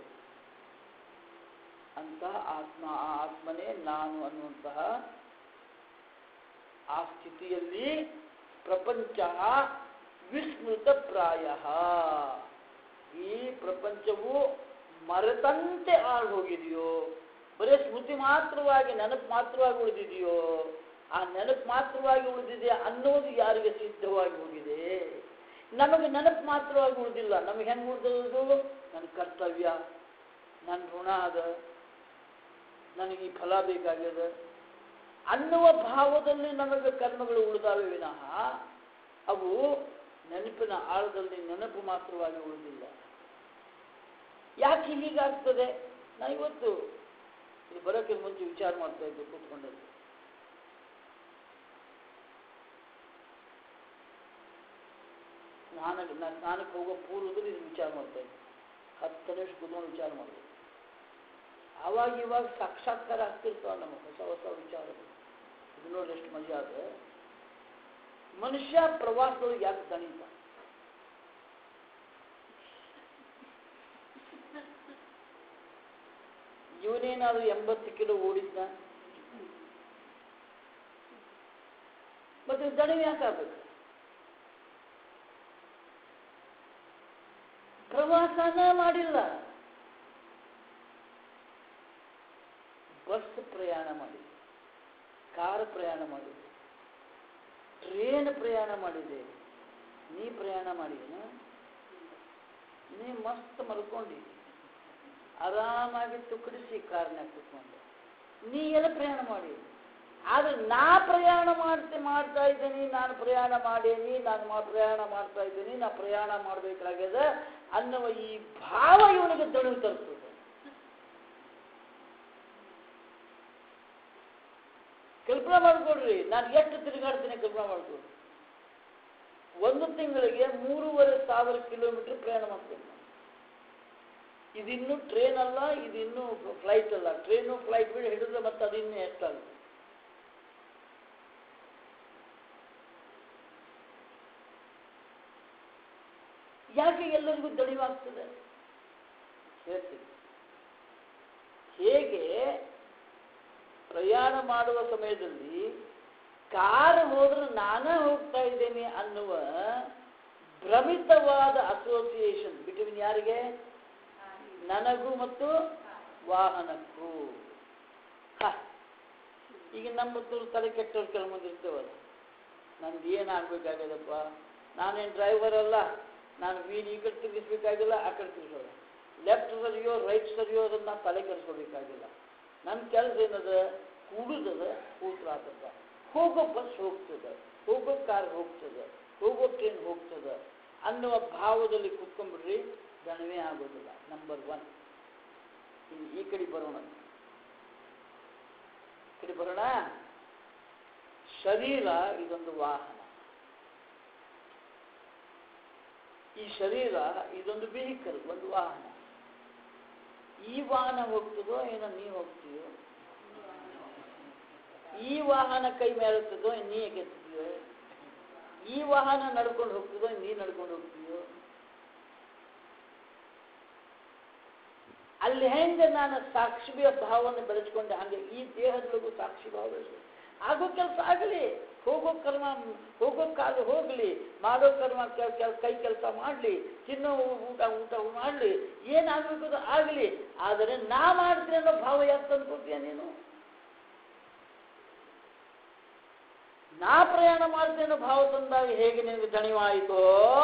ಅಂತಹ ಆತ್ಮ ಆ ಆತ್ಮನೇ ನಾನು ಅನ್ನುವಂತಹ ಆ ಸ್ಥಿತಿಯಲ್ಲಿ ಪ್ರಪಂಚ ವಿಸ್ಮೃತ ಪ್ರಾಯ ಈ ಪ್ರಪಂಚವು ಮರೆತಂತೆ ಆಗಿ ಹೋಗಿದೆಯೋ ಬರೀ ಸ್ಮೃತಿ ಮಾತ್ರವಾಗಿ ನೆನಪು ಮಾತ್ರವಾಗಿ ಉಳಿದಿದೆಯೋ ಆ ನೆನಪು ಮಾತ್ರವಾಗಿ ಉಳಿದಿದೆ ಅನ್ನೋದು ಯಾರಿಗೆ ಸಿದ್ಧವಾಗಿ ಹೋಗಿದೆ ನಮಗೆ ನೆನಪು ಮಾತ್ರವಾಗಿ ಉಳಿದಿಲ್ಲ ನಮಗೆ ಹೆಂಗೆ ಉಳಿದದು ನನ್ನ ಕರ್ತವ್ಯ ನನ್ನ ಋಣ ಅದ ನನಗೆ ಈ ಫಲ ಬೇಕಾಗ್ಯದ ಅನ್ನುವ ಭಾವದಲ್ಲಿ ನಮಗೆ ಕರ್ಮಗಳು ಉಳಿದಾವೆ ವಿನಃ ಅವು ನೆನಪಿನ ಆಳದಲ್ಲಿ ನೆನಪು ಮಾತ್ರವಾಗಿ ಉಳಿದಿಲ್ಲ ಯಾಕೆ ಹೀಗಾಗ್ತದೆ ನಾ ಇವತ್ತು ಇಲ್ಲಿ ಬರೋಕ್ಕೆ ಮುಂಚೆ ವಿಚಾರ ಮಾಡ್ತಾ ಇದ್ದೆ ಕೂತ್ಕೊಂಡದ್ದು ಸ್ನಾನ ನಾ ಸ್ನಾನಕ್ಕೆ ಹೋಗೋ ಪೂರ್ವದಲ್ಲಿ ಇದು ವಿಚಾರ ಮಾಡ್ತಾ ಇದ್ದೆ ಹತ್ತು ನಿಮಿಷ ಕೂತ್ಕೊಂಡು ವಿಚಾರ ಮಾಡಿದೆ ಆವಾಗ ಇವಾಗ ಸಾಕ್ಷಾತ್ಕಾರ ಆಗ್ತಿರ್ತಾವ ನಮಗೆ ಹೊಸ ಹೊಸ ವಿಚಾರಗಳು ಇದು ನೋಡಿ ಎಷ್ಟು ಮಜಾ ಅದ ಮನುಷ್ಯ ಪ್ರವಾಸದೊಳಗೆ ಯಾಕೆ ದಣಿತ ಇವನೇನಾದ್ರೂ ಎಂಬತ್ತು ಕಿಲೋ ಓಡಿದ್ನ ಮತ್ತೆ ದಣಿವು ಯಾಕೆ ಆಗ್ಬೇಕು ಪ್ರವಾಸನ ಮಾಡಿಲ್ಲ ಬಸ್ ಪ್ರಯಾಣ ಮಾಡಿದೆ ಕಾರ್ ಪ್ರಯಾಣ ಮಾಡಿದೆ ಟ್ರೇನ್ ಪ್ರಯಾಣ ಮಾಡಿದೆ ನೀ ಪ್ರಯಾಣ ಮಾಡಿದೇನ ನೀ ಮಸ್ತ್ ಮಲ್ಕೊಂಡಿ ಆರಾಮಾಗಿ ತುಕ್ಕಡಿಸಿ ಕಾರ್ನಾಗ ಕುತ್ಕೊಂಡು ನೀ ಎಲ್ಲ ಪ್ರಯಾಣ ಮಾಡಿ ಆದ್ರೆ ನಾ ಪ್ರಯಾಣ ಮಾಡ್ತೆ ಮಾಡ್ತಾ ಇದ್ದೀನಿ ನಾನು ಪ್ರಯಾಣ ಮಾಡೇನಿ ನಾನು ಮಾ ಪ್ರಯಾಣ ಮಾಡ್ತಾ ಇದ್ದೀನಿ ನಾ ಪ್ರಯಾಣ ಮಾಡಬೇಕಾಗ್ಯದ ಅನ್ನುವ ಈ ಭಾವ ಇವನಿಗೆ ದಣಿವು ತರಿಸ್ತದೆ ಕಲ್ಪನಾ ಮಾಡ್ಕೊಡ್ರಿ ನಾನು ಎಷ್ಟು ತಿರುಗಾಡ್ತೀನಿ ಕಲ್ಪನಾ ಮಾಡ್ಕೊಡ್ರಿ ಒಂದು ತಿಂಗಳಿಗೆ ಮೂರುವರೆ ಸಾವಿರ ಕಿಲೋಮೀಟರ್ ಪ್ರಯಾಣ ಮಾಡ್ತೀನಿ ನಾನು. ಇದಿನ್ನೂ ಟ್ರೈನ್ ಅಲ್ಲ ಇದಿನ್ನೂ ಫ್ಲೈಟ್ ಅಲ್ಲ ಟ್ರೈನು ಫ್ಲೈಟ್ ಬಿಡಿ ಹಿಡಿದ್ರೆ ಮತ್ತೆ ಅದಿನ್ನೂ ಎಷ್ಟಾಗುತ್ತೆ ಯಾಕೆ ಎಲ್ಲರಿಗೂ ದಣಿವಾಗ್ತದೆ ಹೇಳ್ತೀನಿ ಹೇಗೆ ಪ್ರಯಾಣ ಮಾಡುವ ಸಮಯದಲ್ಲಿ ಕಾರ್ ಹೋದ್ರೆ ನಾನೇ ಹೋಗ್ತಾ ಇದ್ದೇನೆ ಅನ್ನುವ ಭ್ರಮಿತವಾದ ಅಸೋಸಿಯೇಷನ್ ಬಿಟ್ವೀನ್ ಯಾರಿಗೆ ನನಗೂ ಮತ್ತು ವಾಹನಕ್ಕೂ ಹ. ಈಗ ನಮ್ಮ ಹತ್ರ ತಲೆ ಕೆಟ್ಟವ್ರು ಕೆಲವು ಮಂದಿ ಇರ್ತೇವಲ್ಲ ನಂದು ಏನು ಆಗ್ಬೇಕಾಗ್ಯದಪ್ಪ ನಾನೇನು ಡ್ರೈವರ್ ಅಲ್ಲ ನಾನು ವೀಲ್ ಈ ಕಡೆ ತಿರುಗಿಸ್ಬೇಕಾಗಿಲ್ಲ ಆ ಕಡೆ ತಿರುಗಿಸೋದು ಲೆಫ್ಟ್ ಸರಿಯೋ ರೈಟ್ ಸರಿಯೋ ಅದನ್ನ ನಾನು ತಲೆ ಕೆಡಿಸ್ಕೋಬೇಕಾಗಿಲ್ಲ ನನ್ನ ಕೆಲಸ ಏನದ ಕೂಡುದದ ಕೂತ್ರ ಆತದ ಹೋಗೋ ಬಸ್ ಹೋಗ್ತದೆ ಹೋಗೋ ಕಾರ್ ಹೋಗ್ತದೆ ಹೋಗೋ ಟ್ರೈನ್ ಹೋಗ್ತದೆ ಅನ್ನುವ ಭಾವದಲ್ಲಿ ಕುತ್ಕೊಂಡ್ಬಿಡ್ರಿ ದಣವೇ ಆಗೋದಿಲ್ಲ ನಂಬರ್ ಒನ್ ಇನ್ನು ಈ ಕಡೆ ಬರೋಣ ಈ ಕಡೆ ಬರೋಣ ಶರೀರ ಇದೊಂದು ವಾಹನ ಈ ಶರೀರ ಇದೊಂದು ವೆಹಿಕಲ್ ಒಂದು ವಾಹನ ಈ ವಾಹನ ಹೋಗ್ತದೋ ಏನೋ ನೀ ಹೋಗ್ತೀಯೋ ಈ ವಾಹನ ಕೈ ಮೇಲುತ್ತದೋ ನೀ ಕೆತ್ತಿದೆಯೋ ಈ ವಾಹನ ನಡ್ಕೊಂಡು ಹೋಗ್ತದೋ ನೀ ನಡ್ಕೊಂಡು ಹೋಗ್ತೀಯೋ ಅಲ್ಲಿ ಹೆಂಗೆ ನಾನು ಸಾಕ್ಷಿ ಭಾವವನ್ನು ಬೆಳೆಸ್ಕೊಂಡೆ ಹಾಗೆ ಈ ದೇಹದೊಳಗೂ ಸಾಕ್ಷಿ ಭಾವ ಬೆಳೆಸ್ಕೊಂಡು ಆಗೋ ಕೆಲಸ ಆಗಲಿ ಹೋಗೋ ಕರ್ಮ ಹೋಗೋ ಕಾಲು ಹೋಗಲಿ ಮಾಡೋ ಕರ್ಮ ಕೆಲ್ ಕೆಲ್ ಕೈ ಕೆಲಸ ಮಾಡಲಿ ತಿನ್ನೋ ಊಟ ಊಟ ಮಾಡಲಿ ಏನಾಗಬೇಕು ಅದು ಆಗಲಿ ಆದರೆ ನಾ ಮಾಡ್ತೀನಿ ಅನ್ನೋ ಭಾವ ಯಾಕೆ ತಂದ್ಕೊತೀಯ ನೀನು ನಾ ಪ್ರಯಾಣ ಮಾಡ್ತೀನಿ ಅನ್ನೋ ಭಾವ ತಂದಾಗ ಹೇಗೆ ನಿನಗೆ ದಣಿವಾಯಿತೋ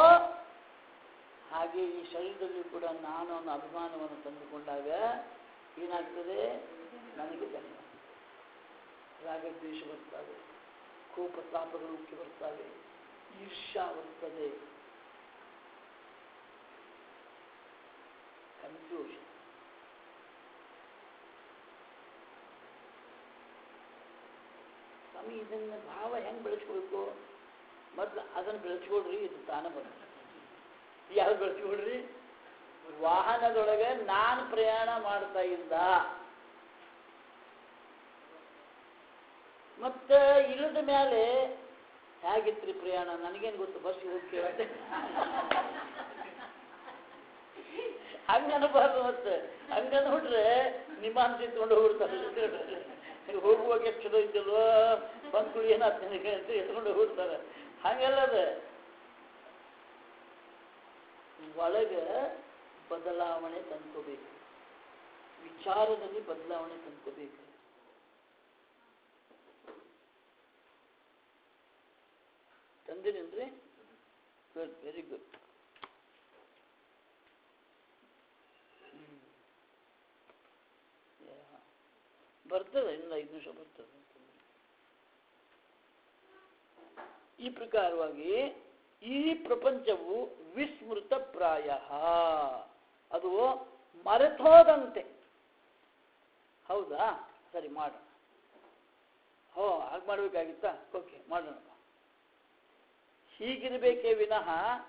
ಹಾಗೆ ಈ ಶರೀರದಲ್ಲಿ ಕೂಡ ನಾನು ಅನ್ನೋ ಅಭಿಮಾನವನ್ನು ತಂದುಕೊಂಡಾಗ ಏನಾಗ್ತದೆ ನನಗೆ ದಣಿವ ರಾಗ ದ್ವೇಷ ಬರ್ತವೆ ಕೋಪ ತಾಪಗಳು ಉಕ್ಕಿ ಬರ್ತವೆ ಈರ್ಷ್ಯಾ ಬರ್ತದೆ ಕನ್ಫ್ಯೂಷನ್ ಸ್ವಾಮಿ ಇದನ್ನ ಭಾವ ಹೆಂಗ್ ಬೆಳೆಸ್ಕೊಳ್ಬೇಕು ಮೊದ್ಲು ಅದನ್ನ ಬೆಳೆಸ್ಕೊಡ್ರಿ ಇದು ತಾನ ಬರ್ತದೆ ಯಾವ್ದು ಬೆಳೆಸ್ಕೊಡ್ರಿ ವಾಹನದೊಳಗೆ ನಾನು ಪ್ರಯಾಣ ಮಾಡ್ತಾ ಇದ್ದ ಮತ್ತೆ ಇಳಿದ ಮೇಲೆ ಹೇಗಿತ್ರಿ ಪ್ರಯಾಣ ನನಗೇನು ಗೊತ್ತು ಬಸ್ ಹೋಗಿ ಕೇಳತ್ತೆ ಹಂಗನಬಾರ್ದು ಮತ್ತೆ ಹಂಗನ್ಬಿಟ್ರೆ ನಿಮ್ಮ ಅನ್ಸಿತ್ಕೊಂಡು ಹೋಗ್ಬಿಡ್ತಾರೆ ಹೋಗುವಾಗ ಎಷ್ಟು ಚಲೋ ಇದ್ದಲ್ವೋ ಬಂದು ಏನಾಗ್ತ ನನಗೆ ಅಂತ ಎತ್ಕೊಂಡು ಹೋಗ್ಬಿಡ್ತಾರೆ ಹಂಗೆಲ್ಲ ಅದ ಒಳಗೆ ಬದಲಾವಣೆ ತಂದ್ಕೋಬೇಕು ವಿಚಾರದಲ್ಲಿ ಬದಲಾವಣೆ ತಂದ್ಕೋಬೇಕು ತಂದಿರೇನ್ರಿ ಗುಡ್ ವೆರಿ ಗುಡ್ ಬರ್ತದೆ ಇನ್ನು ಐದು ನಿಮಿಷ ಬರ್ತದೆ ಈ ಪ್ರಕಾರವಾಗಿ ಈ ಪ್ರಪಂಚವು ವಿಸ್ಮೃತ ಪ್ರಾಯ ಅದು ಮರೆತೋದಂತೆ ಹೌದಾ ಸರಿ ಮಾಡೋಣ ಹೋ ಹಾಗೆ ಮಾಡಬೇಕಾಗಿತ್ತಾ ಓಕೆ ಮಾಡೋಣ ಹೀಗಿರಬೇಕೇ ವಿನಃ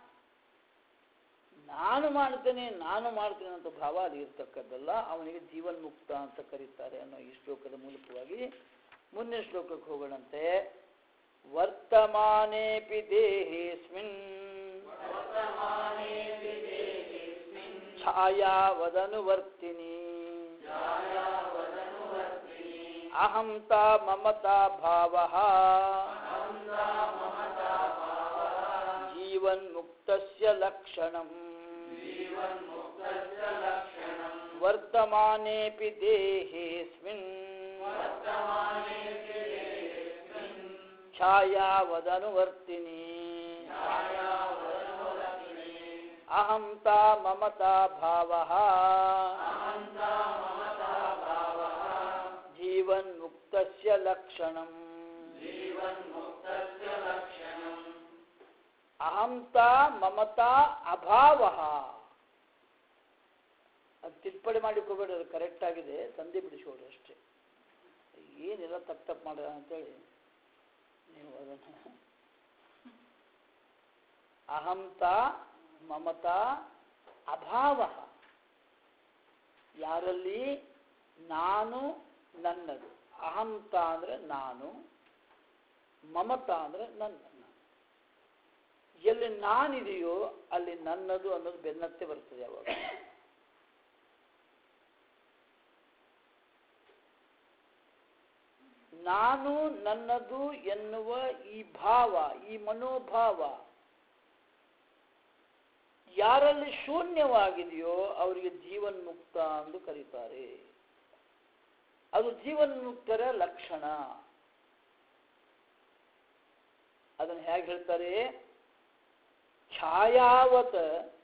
ನಾನು ಮಾಡ್ತೇನೆ ನಾನು ಮಾಡ್ತೇನೆ ಅಂತ ಭಾವ ಅದು ಇರ್ತಕ್ಕದ್ದಲ್ಲ ಅವನಿಗೆ ಜೀವನ್ಮುಕ್ತ ಅಂತ ಕರೀತಾರೆ ಅನ್ನೋ ಈ ಶ್ಲೋಕದ ಮೂಲಕವಾಗಿ ಮುಂದಿನ ಶ್ಲೋಕಕ್ಕೆ ಹೋಗೋಣಂತೆ ವರ್ತಮಾನೇಪಿ ದೇಹೇಸ್ಮಿನ್ ಛಾಯಾವದನುವರ್ತಿನಿ ಅಹಂತಾ ಮಮತಾ ಭಾವ जीवन्मुक्तस्य लक्षणम् वर्तमानेऽपि देहेऽस्मिन् छायावदनुवर्तिनी अहंता ममता भावः जीवन्मुक्तस्य लक्षणम् ಅಹಂತ ಮಮತಾ ಅಭಾವ ಅದು ತಿದ್ದುಪಡಿ ಮಾಡಿಕೋಬೇಡಿ ಅದು ಕರೆಕ್ಟ್ ಆಗಿದೆ ತಂದೆ ಬಿಡಿಸ್ಕೊಡ್ರಿ ಅಷ್ಟೇ ಏನಿಲ್ಲ ತಪ್ಪು ತಪ್ಪು ಮಾಡ ಅಂತೇಳಿ ನೀವು ಅದನ್ನು ಅಹಂತ ಮಮತಾ ಅಭಾವ ಯಾರಲ್ಲಿ ನಾನು ನನ್ನದು ಅಹಂತ ಅಂದರೆ ನಾನು ಮಮತಾ ಅಂದರೆ ನನ್ನ ಎಲ್ಲಿ ನಾನಿದೆಯೋ ಅಲ್ಲಿ ನನ್ನದು ಅನ್ನೋದು ಬೆನ್ನತ್ತೆ ಬರ್ತದೆ ಯಾವಾಗ ನಾನು ನನ್ನದು ಎನ್ನುವ ಈ ಭಾವ ಈ ಮನೋಭಾವ ಯಾರಲ್ಲಿ ಶೂನ್ಯವಾಗಿದೆಯೋ ಅವರಿಗೆ ಜೀವನ್ಮುಕ್ತ ಎಂದು ಕರೀತಾರೆ ಅದು ಜೀವನ್ಮುಕ್ತರ ಲಕ್ಷಣ ಅದನ್ನು ಹೇಗೆ ಹೇಳ್ತಾರೆ ಛಾಯಾವತ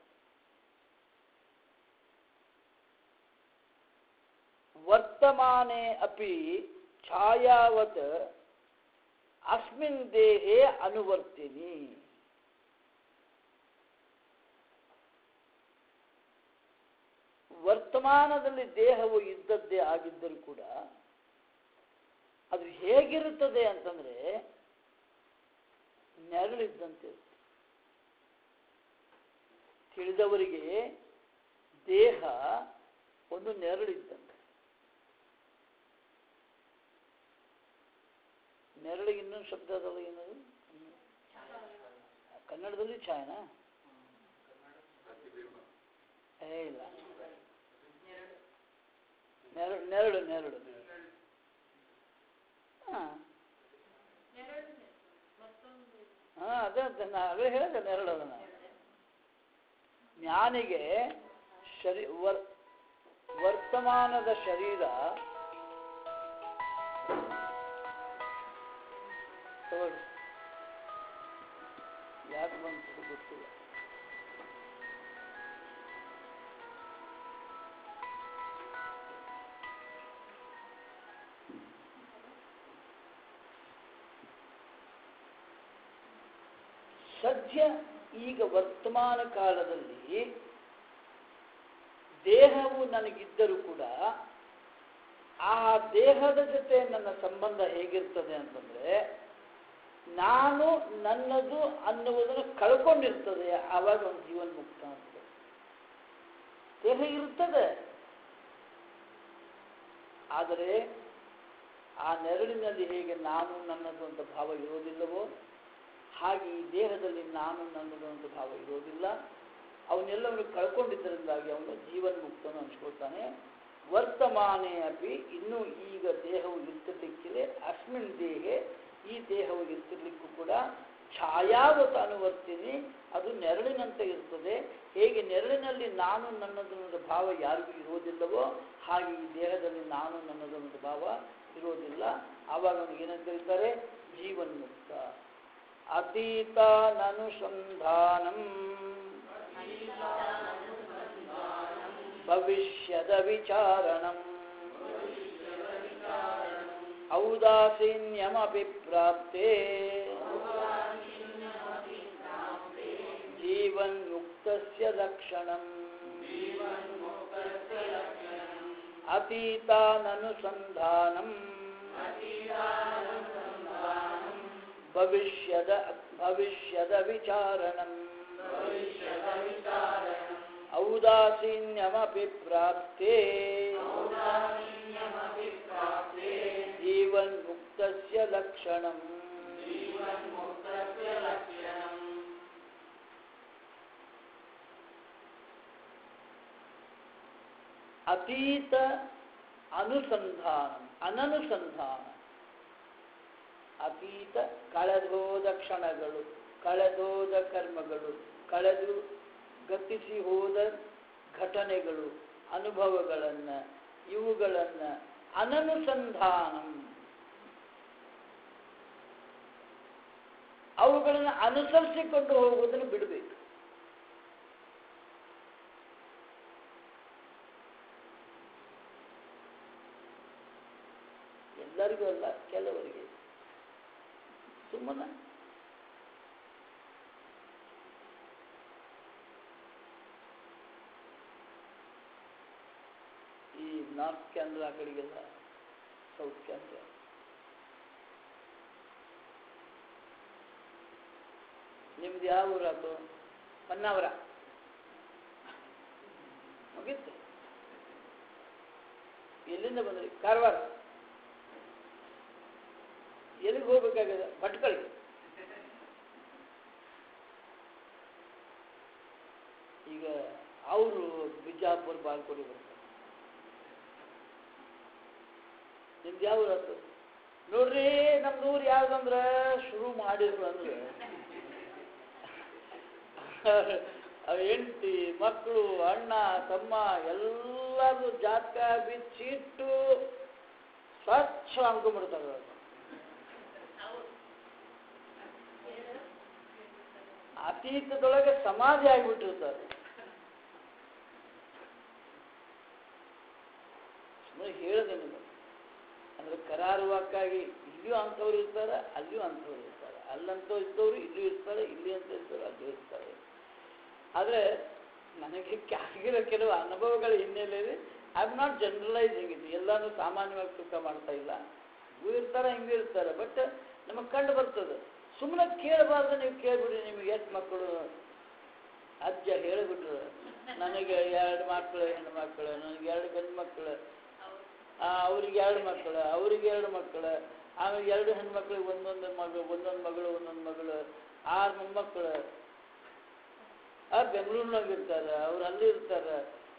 ವರ್ತಮಾನೆ ಅಪಿ ಛಾಯಾವತ್ ಅಸ್ಮಿನ್ ದೇಹೇ ಅನುವರ್ತಿನಿ ವರ್ತಮಾನದಲ್ಲಿ ದೇಹವು ಇದ್ದದ್ದೇ ಆಗಿದ್ದರೂ ಕೂಡ ಅದು ಹೇಗಿರುತ್ತದೆ ಅಂತಂದ್ರೆ ನೆರಳಿದ್ದಂತೆ ಇರುತ್ತೆ. ತಿಳಿದವರಿಗೆ ದೇಹ ಒಂದು ನೆರಳಿದ್ದಂತೆ ನೆರಳಿಗೆ ಇನ್ನೊಂದು ಶಬ್ದ ಅದಲ್ಲ ಏನದು ಕನ್ನಡದಲ್ಲಿ ಛಾಯನಾ ಏ ಇಲ್ಲ ನೆರಳು ನೆರಳು ನೆರಳು ಹಾ ಹಾ ಅದೇ ಅಂತ ನಾ ಅದೇ ಹೇಳಿದೆ ನೆರಳು ಅದನ್ನ ಜ್ಞಾನಿಗೆ ಶರೀ ವರ್ ವರ್ತಮಾನದ ಶರೀರ ತಗೊಳ್ಳಿ ಯಾಕೆ ಬಂತು ಗೊತ್ತಿಲ್ಲ ಸದ್ಯ ಈಗ ವರ್ತಮಾನ ಕಾಲದಲ್ಲಿ ದೇಹವು ನನಗಿದ್ದರೂ ಕೂಡ ಆ ದೇಹದ ಜೊತೆ ನನ್ನ ಸಂಬಂಧ ಹೇಗಿರ್ತದೆ ಅಂತಂದ್ರೆ ನಾನು ನನ್ನದು ಅನ್ನುವುದನ್ನು ಕಳ್ಕೊಂಡಿರ್ತದೆ ಆವಾಗ ಒಂದು ಜೀವನ್ ಮುಕ್ತ ಅಂತ ದೇಹ ಇರುತ್ತದೆ ಆದರೆ ಆ ನೆರಳಿನಲ್ಲಿ ಹೇಗೆ ನಾನು ನನ್ನದು ಅಂತ ಭಾವ ಇರೋದಿಲ್ಲವೋ ಹಾಗೆ ಈ ದೇಹದಲ್ಲಿ ನಾನು ನನ್ನದು ಅಂತ ಭಾವ ಇರೋದಿಲ್ಲ ಅವನ್ನೆಲ್ಲವನ್ನು ಕಳ್ಕೊಂಡಿದ್ದರಿಂದಾಗಿ ಅವನು ಜೀವನ್ ಮುಕ್ತನು ಅನ್ಸ್ಕೊಳ್ತಾನೆ ವರ್ತಮಾನೇ ಅಪಿ ಇನ್ನೂ ಈಗ ದೇಹವು ಇರ್ತಿರ್ಲಿಕ್ಕಿದೆ ಅಸ್ಮಿನ್ ದೇಹೆ ಈ ದೇಹವು ಇರ್ತಿರ್ಲಿಕ್ಕೂ ಕೂಡ ಛಾಯಾವತ ಅನುವರ್ತಿನಿ ಅದು ನೆರಳಿನಂತೆ ಇರ್ತದೆ ಹೇಗೆ ನೆರಳಿನಲ್ಲಿ ನಾನು ನನ್ನದು ಅನ್ನೋದು ಭಾವ ಯಾರಿಗೂ ಇರೋದಿಲ್ಲವೋ ಹಾಗೆ ಈ ದೇಹದಲ್ಲಿ ನಾನು ನನ್ನದು ಅನ್ನೋದು ಭಾವ ಇರೋದಿಲ್ಲ ಆವಾಗ ಅವನಿಗೆ ಏನಂತ ಕರೀತಾರೆ ಜೀವನ್ಮುಕ್ತ ಅತೀತಾನನುಸಂಧಾನಂ ಭವಿಷ್ಯದ ವಿಚಾರಣಂ ಔದಾಸೀನ್ಯಮಪಿ ಪ್ರಾಪ್ತೆ ಜೀವನ್ಮುಕ್ತಸ್ಯ ಲಕ್ಷಣಂ ಅತೀತಾನನುಸಂಧಾನಂ ಭವಿಷ್ಯದ ಭವಿಷ್ಯದ ವಿಚಾರಣಂ ಔದಾಸೀನ್ಯಮಪಿ ಪ್ರಾಪ್ತೆ ಜೀವನ್ಮುಕ್ತಸ್ಯ ಲಕ್ಷಣಂ ಅತೀತ ಅನುಸಂಧಾನ ಅನನುಸಂಧಾನ ಅತೀತ ಕಳೆದೋದ ಕ್ಷಣಗಳು ಕಳೆದೋದ ಕರ್ಮಗಳು ಕಳೆದು ಗತಿಸಿ ಹೋದ ಘಟನೆಗಳು ಅನುಭವಗಳನ್ನು ಇವುಗಳನ್ನು ಅನನುಸಂಧಾನಂ ಅವುಗಳನ್ನು ಅನುಸರಿಸಿಕೊಂಡು ಹೋಗುವುದನ್ನು ಬಿಡಬೇಕು ಎಲ್ಲರಿಗೂ ಅಲ್ಲ ಕೆಲವರಿಗೆ ಸುಮ್ಮನೆ ಈ ನಾರ್ತ್ ಕ್ಯಾನ್ರಾ ಆ ಕಡೆಗೆಲ್ಲ ಸೌತ್ ಕ್ಯಾನ್ರಾ ನಿಮ್ದು ಯಾವ ಊರಾತು ಹೊನ್ನಾವರ ಮುಗೀತು ಎಲ್ಲಿಂದ ಬಂದ್ರಿ ಕಾರವಾರ ಎಲ್ಲಿಗೆ ಹೋಗ್ಬೇಕಾಗಿದೆ ಭಟ್ಕಳಿಗೆ ಈಗ ಅವರು ಬಿಜಾಪುರ ಬಾಲ್ಕೋಡಿ ಬರ್ತಾರೆ ನಿಮ್ದು ಯಾವ ಊರಾತು ನೋಡ್ರಿ ನಮ್ದು ಊರು ಯಾವ್ದಂದ್ರೆ ಶುರು ಮಾಡಿದ್ರು ಅಂದ್ರೆ ಅವ್ರ ಹೆಂಡತಿ ಮಕ್ಕಳು ಅಣ್ಣ ತಮ್ಮ ಎಲ್ಲರೂ ಜಾತಕ ಬಿಚ್ಚಿಟ್ಟು ಸ್ವಚ್ಛ ಅನ್ಕೊಂಡ್ಬಿಡ್ತಾರೆ ಅವ್ರು. ಅತೀತದೊಳಗೆ ಸಮಾಧಿ ಆಗಿಬಿಟ್ಟಿರ್ತಾರೆ ಸುಮ್ಮನೆ ಹೇಳಿದೆ ನಿಮಗೆ ಅಂದ್ರೆ ಕರಾರುವಾಕ್ಕಾಗಿ ಇಲ್ಲಿಯೂ ಅಂಥವ್ರು ಇರ್ತಾರೆ ಅಲ್ಲಿಯೂ ಅಂಥವ್ರು ಇರ್ತಾರೆ ಅಲ್ಲಂತೂ ಇದ್ದವರು ಇಲ್ಲೂ ಇರ್ತಾರೆ ಇಲ್ಲಿ ಅಂತ ಇರ್ತಾರೆ ಅಲ್ಲೂ ಇರ್ತಾರೆ ಆದರೆ ನನಗೆ ಆಗಿರೋ ಕೆಲವು ಅನುಭವಗಳ ಹಿನ್ನೆಲೆಯಲ್ಲಿ ಐ ಆಮ್ ನಾಟ್ ಜನರಲೈಸಿಂಗ್ ಇದು ಎಲ್ಲಾನು ಸಾಮಾನ್ಯವಾಗಿ ತೂಕ ಮಾಡ್ತಾ ಇಲ್ಲ ಇವು ಇರ್ತಾರೆ ಹಿಂಗೆ ಇರ್ತಾರೆ ಬಟ್ ನಮಗೆ ಕಂಡು ಬರ್ತದೆ ಸುಮ್ಮನೆ ಕೇಳಬಾರ್ದು ನೀವು ಕೇಳ್ಬಿಡಿ ನಿಮಗೆ ಎಷ್ಟು ಮಕ್ಕಳು ಅಜ್ಜ ಹೇಳಿಬಿಟ್ರು ನನಗೆ ಎರಡು ಮಕ್ಕಳು ಹೆಣ್ಣು ಮಕ್ಕಳು ನನಗೆ ಎರಡು ಗಂಡು ಮಕ್ಕಳು ಆ, ಅವ್ರಿಗೆ ಎರಡು ಮಕ್ಕಳು ಅವ್ರಿಗೆ ಎರಡು ಮಕ್ಕಳು ಆಮೇಲೆ ಎರಡು ಹೆಣ್ಮಕ್ಳಿಗೆ ಒಂದೊಂದು ಮಗಳು ಒಂದೊಂದು ಮಗಳು ಒಂದೊಂದು ಮಗಳು ಆರು ಮೊಮ್ಮಕ್ಕಳು ಆ ಬೆಂಗಳೂರಿನಾಗ ಇರ್ತಾರೆ ಅವ್ರು ಅಲ್ಲಿ ಇರ್ತಾರೆ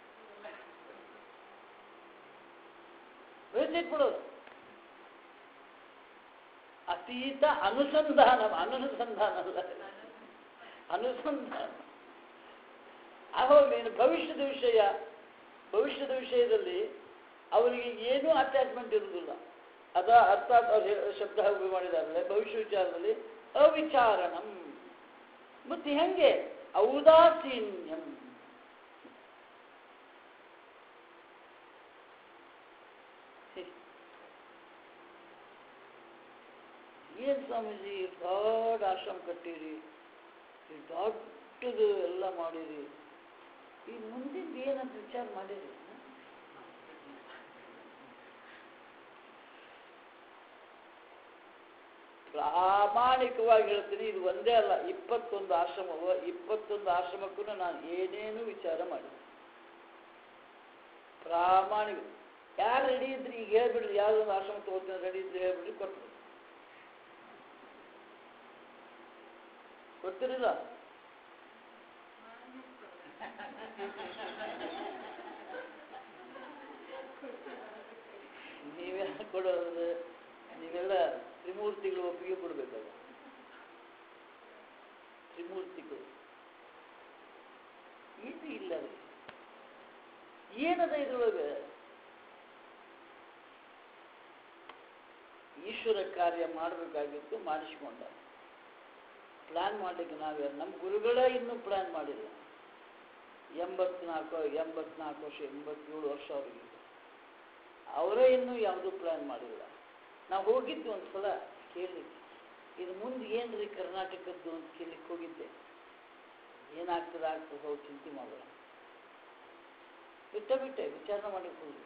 ಬಿಡೋದು ಅತೀತ ಅನುಸಂಧಾನ ಅನುಸಂಧಾನ ಅಲ್ಲ ಅನುಸಂಧಾನ ಆವಾಗ ಏನು ಭವಿಷ್ಯದ ವಿಷಯ ಭವಿಷ್ಯದ ವಿಷಯದಲ್ಲಿ ಅವರಿಗೆ ಏನೂ ಅಟ್ಯಾಚ್ಮೆಂಟ್ ಇರುವುದಿಲ್ಲ ಅದ ಅರ್ಥಾತ್ ಅವ್ರು ಹೇ- ಶಬ್ದ ಉಪಯೋಗ ಮಾಡಿದಾರಲ್ಲ ಭವಿಷ್ಯ ವಿಚಾರದಲ್ಲಿ ಅವಿಚಾರಣಂ ಮತ್ತೆ ಹೆಂಗೆ ಔದಾಸೀನ್ಯಂ ಹೇ. ಏನ್ ಸ್ವಾಮೀಜಿ ದೊಡ್ಡ ಆಶ್ರಮ ಕಟ್ಟಿರಿ ಈ ದೊಡ್ಡದು ಎಲ್ಲ ಮಾಡಿರಿ ಈ ಮುಂದಿನ ಏನಂತ ವಿಚಾರ ಮಾಡಿರಿ ಪ್ರಾಮಾಣಿಕವಾಗಿ ಹೇಳ್ತೀನಿ ಇದು ಒಂದೇ ಅಲ್ಲ ಇಪ್ಪತ್ತೊಂದು ಆಶ್ರಮವು ಇಪ್ಪತ್ತೊಂದು ಆಶ್ರಮಕ್ಕೂ ನಾನು ಏನೇನು ವಿಚಾರ ಮಾಡಿದೆ ಪ್ರಾಮಾಣಿಕ ಯಾರು ರೆಡಿ ಇದ್ರಿ ಈಗ ಹೇಳ್ಬಿಡ್ರಿ ಯಾವ್ದೊಂದು ಆಶ್ರಮ ತಗೋತೀನಿ ರೆಡಿ ಇದ್ರಿ ಹೇಳ್ಬಿಡ್ರಿ ಕೊಟ್ಬಿಡಿ ಗೊತ್ತಿರಲಿಲ್ಲ ನೀವೆಲ್ಲ ಕೊಡೋದು ನೀವೆಲ್ಲ ತ್ರಿಮೂರ್ತಿಗಳು ಒಪ್ಪಿಗೆ ಕೊಡಬೇಕಲ್ಲ ತ್ರಿಮೂರ್ತಿಗಳು ಏನು ಇಲ್ಲ ರೀ ಏನದ ಇದ್ರೊಳಗೆ ಈಶ್ವರ ಕಾರ್ಯ ಮಾಡಬೇಕಾಗಿತ್ತು ಮಾಡಿಸ್ಕೊಂಡ ಪ್ಲಾನ್ ಮಾಡಲಿಕ್ಕೆ ನಾವೇ ನಮ್ಮ ಗುರುಗಳೇ ಇನ್ನೂ ಪ್ಲಾನ್ ಮಾಡಿಲ್ಲ ಎಂಬತ್ನಾಲ್ಕು ಎಂಬತ್ನಾಲ್ಕು ವರ್ಷ ಎಂಬತ್ತೇಳು ವರ್ಷ ಅವರಿಗೆ ಅವರೇ ಇನ್ನೂ ಯಾವುದೂ ಪ್ಲಾನ್ ಮಾಡಿಲ್ಲ ನಾವು ಹೋಗಿದ್ವಿ ಒಂದು ಸಲ ಕೇಳಲಿಕ್ಕೆ ಇದು ಮುಂದೆ ಏನು ರೀ ಕರ್ನಾಟಕದ್ದು ಅಂತ ಕೇಳಲಿಕ್ಕೆ ಹೋಗಿದ್ದೆ ಏನಾಗ್ತದೆ ಆಗ್ತದೆ ಹೋಗಿ ಚಿಂತೆ ಮಾಡೋಣ ಬಿಟ್ಟ ಬಿಟ್ಟೆ ವಿಚಾರ ಮಾಡಲಿಕ್ಕೆ ಹೋಗಿ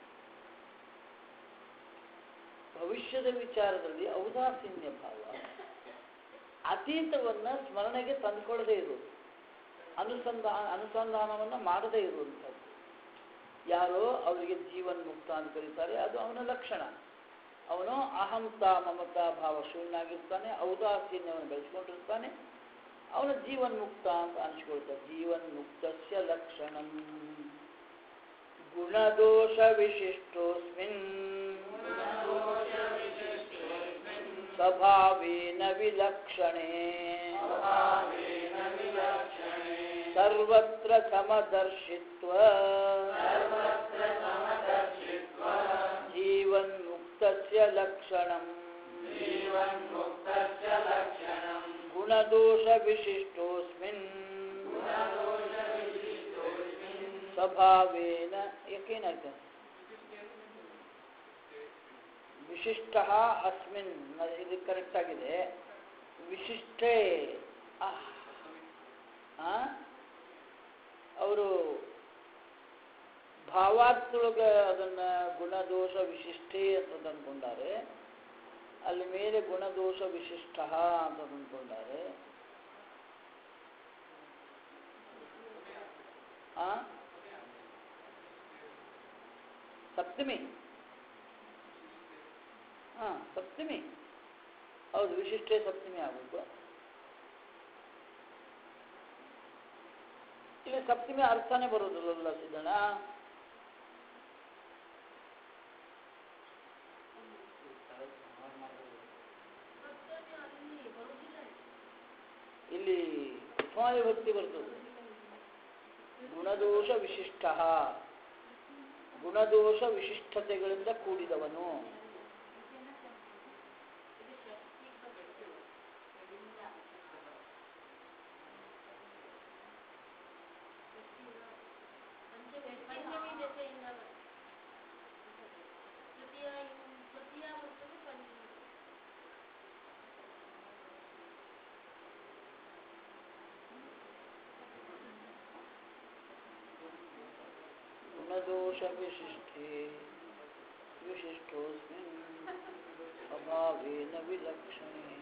ಭವಿಷ್ಯದ ವಿಚಾರದಲ್ಲಿ ಔದಾಸೀನ್ಯ ಭಾವ ಅತೀತವನ್ನು ಸ್ಮರಣೆಗೆ ತಂದುಕೊಳ್ಳದೇ ಇರುವುದು ಅನುಸಂಧಾನ ಅನುಸಂಧಾನವನ್ನು ಮಾಡದೇ ಇರುವಂಥದ್ದು ಯಾರೋ ಅವರಿಗೆ ಜೀವನ್ ಮುಕ್ತ ಅಂತ ಕರೀತಾರೆ ಅದು ಅವನ ಲಕ್ಷಣ ಅವನು ಅಹಂತ ಮಮತಾ ಭಾವ ಶೂನ್ಯಾಗಿರ್ತಾನೆ ಔದಾಸೀನ್ಯವನ್ನು ಬೆಳೆಸ್ಕೊಂಡಿರ್ತಾನೆ ಅವನು ಜೀವನ್ ಮುಕ್ತ ಅಂತ ಅನಿಸ್ಕೊಳ್ತಾನೆ ಜೀವನ್ ಮುಕ್ತಸ್ಯ ಲಕ್ಷಣಂ ಗುಣದೋಷ ವಿಶಿಷ್ಟೋಸ್ಮಿನ್ ಸ್ವಭಾವೇನ ವಿಲಕ್ಷಣೆ ಸರ್ವತ್ರ ಸಮದರ್ಶಿತ್ವ ಜೀವನ್ಮುಕ್ತಸ್ಯ ಲಕ್ಷಣಂ ಗುಣದೋಷ ವಿಶಿಷ್ಟೋಸ್ಮಿನ್ ಸ್ವಭಾವೇನ ಯಾಕೇನಾಯ್ತು ವಿಶಿಷ್ಟ ಅಸ್ಮಿನ್ ನ- ಇದು ಕರೆಕ್ಟ್ ಆಗಿದೆ ವಿಶಿಷ್ಟೇ ಅವರು ಭಾವಾರ್ಥದೊಳಗೆ ಅದನ್ನ ಗುಣದೋಷ ವಿಶಿಷ್ಟೇ ಅಂತ ಅಂದ್ಕೊಂಡಾರೆ ಅಲ್ಲಿ ಮೇಲೆ ಗುಣದೋಷ ವಿಶಿಷ್ಟ ಅಂತ ಅಂದ್ಕೊಂಡಾರೆ ಆ ಸಪ್ತಮಿ ಹಾ ಸಪ್ತಮಿ ಹೌದು ವಿಶಿಷ್ಟೇ ಸಪ್ತಮಿ ಆಗಬೇಕು ಇಲ್ಲಿ ಸಪ್ತಮಿ ಅರ್ಥನೇ ಬರೋದಿಲ್ಲಲ್ಲ ಸಿದ್ದಣ್ಣ ಇಲ್ಲಿ ಉಪಮಾಯ ಭಕ್ತಿ ಬರ್ತದೆ ಗುಣದೋಷ ವಿಶಿಷ್ಟ ಗುಣದೋಷ ವಿಶಿಷ್ಟತೆಗಳಿಂದ ಕೂಡಿದವನು ಪಂಚಮಿ ದಶೆಯಿಂದ ತೃತೀಯ ತೃತೀಯ ಬರ್ತದೆ ಪಂಚಮಿ ಗುಣದೋಷ ವಿಶಿಷ್ಟೇ ವಿಶಿಷ್ಟೋಸ್ಮಿನ್ ಅಭಾವೇನ ವಿಲಕ್ಷಣೇನ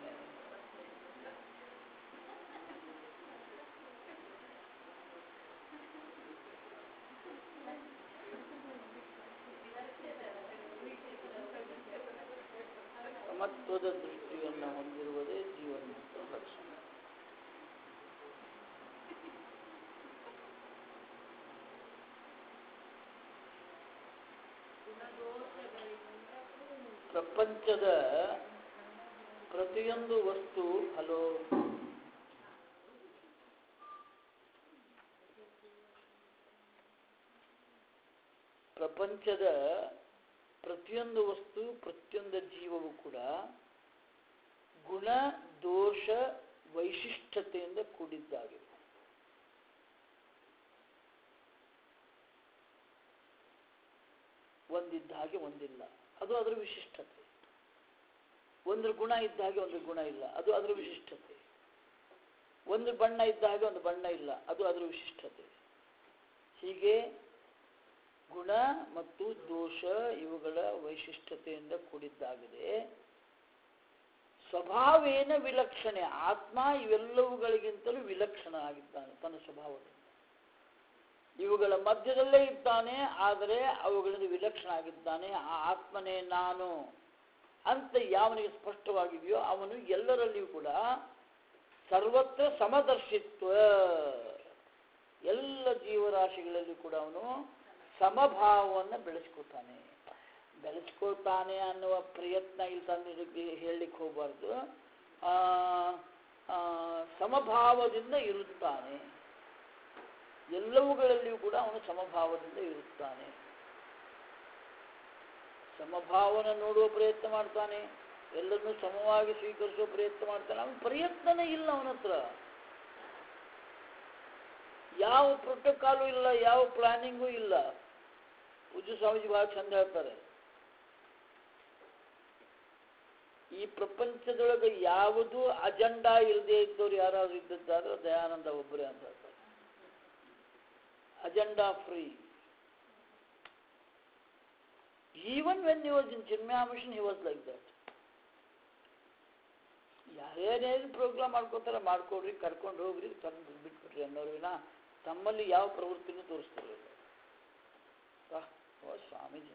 ಸಮತ್ವದ ದೃಷ್ಟಿಯನ್ನು ಹೊಂದಿರುವುದೇ ಜೀವನ್ಮುಕ್ತ ಲಕ್ಷಣ ಪ್ರಪಂಚದ ಪ್ರತಿಯೊಂದು ವಸ್ತು ಹಲೋ ಪ್ರಪಂಚದ ಪ್ರತಿಯೊಂದು ವಸ್ತು ಪ್ರತಿಯೊಂದು ಜೀವವು ಕೂಡ ಗುಣ ದೋಷ ವೈಶಿಷ್ಟ್ಯತೆಯಿಂದ ಕೂಡಿದ್ದಾಗಿದೆ ಒಂದಿದ್ದ ಹಾಗೆ ಒಂದಿಲ್ಲ ಅದು ಅದರ ವಿಶಿಷ್ಟತೆ ಒಂದು ಗುಣ ಇದ್ದ ಹಾಗೆ ಒಂದು ಗುಣ ಇಲ್ಲ ಅದು ಅದರ ವಿಶಿಷ್ಟತೆ ಒಂದು ಬಣ್ಣ ಇದ್ದ ಹಾಗೆ ಒಂದು ಬಣ್ಣ ಇಲ್ಲ ಅದು ಅದರ ವಿಶಿಷ್ಟತೆ ಹೀಗೆ ಗುಣ ಮತ್ತು ದೋಷ ಇವುಗಳ ವೈಶಿಷ್ಟ್ಯತೆಯಿಂದ ಕೂಡಿದ್ದಾಗಿದೆ ಸ್ವಭಾವೇನ ವಿಲಕ್ಷಣೆ ಆತ್ಮ ಇವೆಲ್ಲವುಗಳಿಗಿಂತಲೂ ವಿಲಕ್ಷಣ ಆಗಿದ್ದಾನೆ ತನ್ನ ಸ್ವಭಾವದಿಂದ ಇವುಗಳ ಮಧ್ಯದಲ್ಲೇ ಇದ್ದಾನೆ ಆದರೆ ಅವುಗಳಿಂದ ವಿಲಕ್ಷಣ ಆಗಿದ್ದಾನೆ ಆ ಆತ್ಮನೇ ನಾನು ಅಂತ ಯಾವನಿಗೆ ಸ್ಪಷ್ಟವಾಗಿದೆಯೋ ಅವನು ಎಲ್ಲರಲ್ಲಿಯೂ ಕೂಡ ಸರ್ವತ್ರ ಸಮದರ್ಶಿತ್ವ ಎಲ್ಲ ಜೀವರಾಶಿಗಳಲ್ಲಿ ಕೂಡ ಅವನು ಸಮಭಾವವನ್ನು ಬೆಳೆಸ್ಕೊತಾನೆ ಬೆಳೆಸ್ಕೊಳ್ತಾನೆ ಅನ್ನುವ ಪ್ರಯತ್ನ ಇಲ್ಲಿ ತಂದಿದ್ದಕ್ಕೆ ಹೇಳಲಿಕ್ಕೆ ಹೋಗಬಾರ್ದು ಆ, ಆ, ಸಮಭಾವದಿಂದ ಇರುತ್ತಾನೆ ಎಲ್ಲವುಗಳಲ್ಲಿಯೂ ಕೂಡ ಅವನು ಸಮಭಾವದಿಂದ ಇರುತ್ತಾನೆ ಸಮಭಾವನ ನೋಡುವ ಪ್ರಯತ್ನ ಮಾಡ್ತಾನೆ ಎಲ್ಲರನ್ನೂ ಸಮವಾಗಿ ಸ್ವೀಕರಿಸುವ ಪ್ರಯತ್ನ ಮಾಡ್ತಾನೆ ಅವನ ಪ್ರಯತ್ನನೇ ಇಲ್ಲ ಅವನ ಹತ್ರ ಯಾವ ಪ್ರೋಟೋಕಾಲು ಇಲ್ಲ ಯಾವ ಪ್ಲಾನಿಂಗೂ ಇಲ್ಲ ಪೂಜ್ಯ ಸ್ವಾಮೀಜಿ ಬಹಳ ಚಂದ ಹೇಳ್ತಾರೆ ಈ ಪ್ರಪಂಚದೊಳಗೆ ಯಾವುದು ಅಜೆಂಡಾ ಇಲ್ಲದೆ ಇದ್ದವ್ರು ಯಾರಾದ್ರೂ ಇದ್ದದ್ದಾದ್ರೆ ದಯಾನಂದ ಒಬ್ಬರೇ ಅಂತ ಹೇಳ್ತಾರೆ agenda free even when you was in Chinmaya mission he was like that ಯಾರೇನೇನು ಪ್ರೋಗ್ರಾಮ್ ಮಾಡ್ಕೋತಾರ ಮಾಡ್ಕೊಡ್ರಿ ಕರ್ಕೊಂಡು ಹೋಗ್ರಿ ತಂದು ಬಿಟ್ಬಿಟ್ರಿ ಅನ್ನೋರು ವಿನ ತಮ್ಮಲ್ಲಿ ಯಾವ ಪ್ರವೃತ್ತಿನೂ ತೋರಿಸ್ತಿರಲಿಲ್ಲ ವಾಹ್, ಓ ಸ್ವಾಮೀಜಿ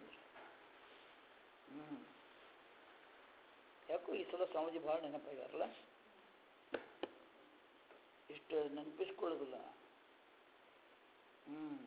ಹ್ಮ್ ಯಾಕೋ ಈ ಸಲ ಸ್ವಾಮೀಜಿ ಭಾಳ ನೆನಪಾಗ್ಯಾರಲ್ಲ ಇಷ್ಟು ನೆನಪಿಸ್ಕೊಳ್ಳೋದಿಲ್ಲ ಹ್ಮ್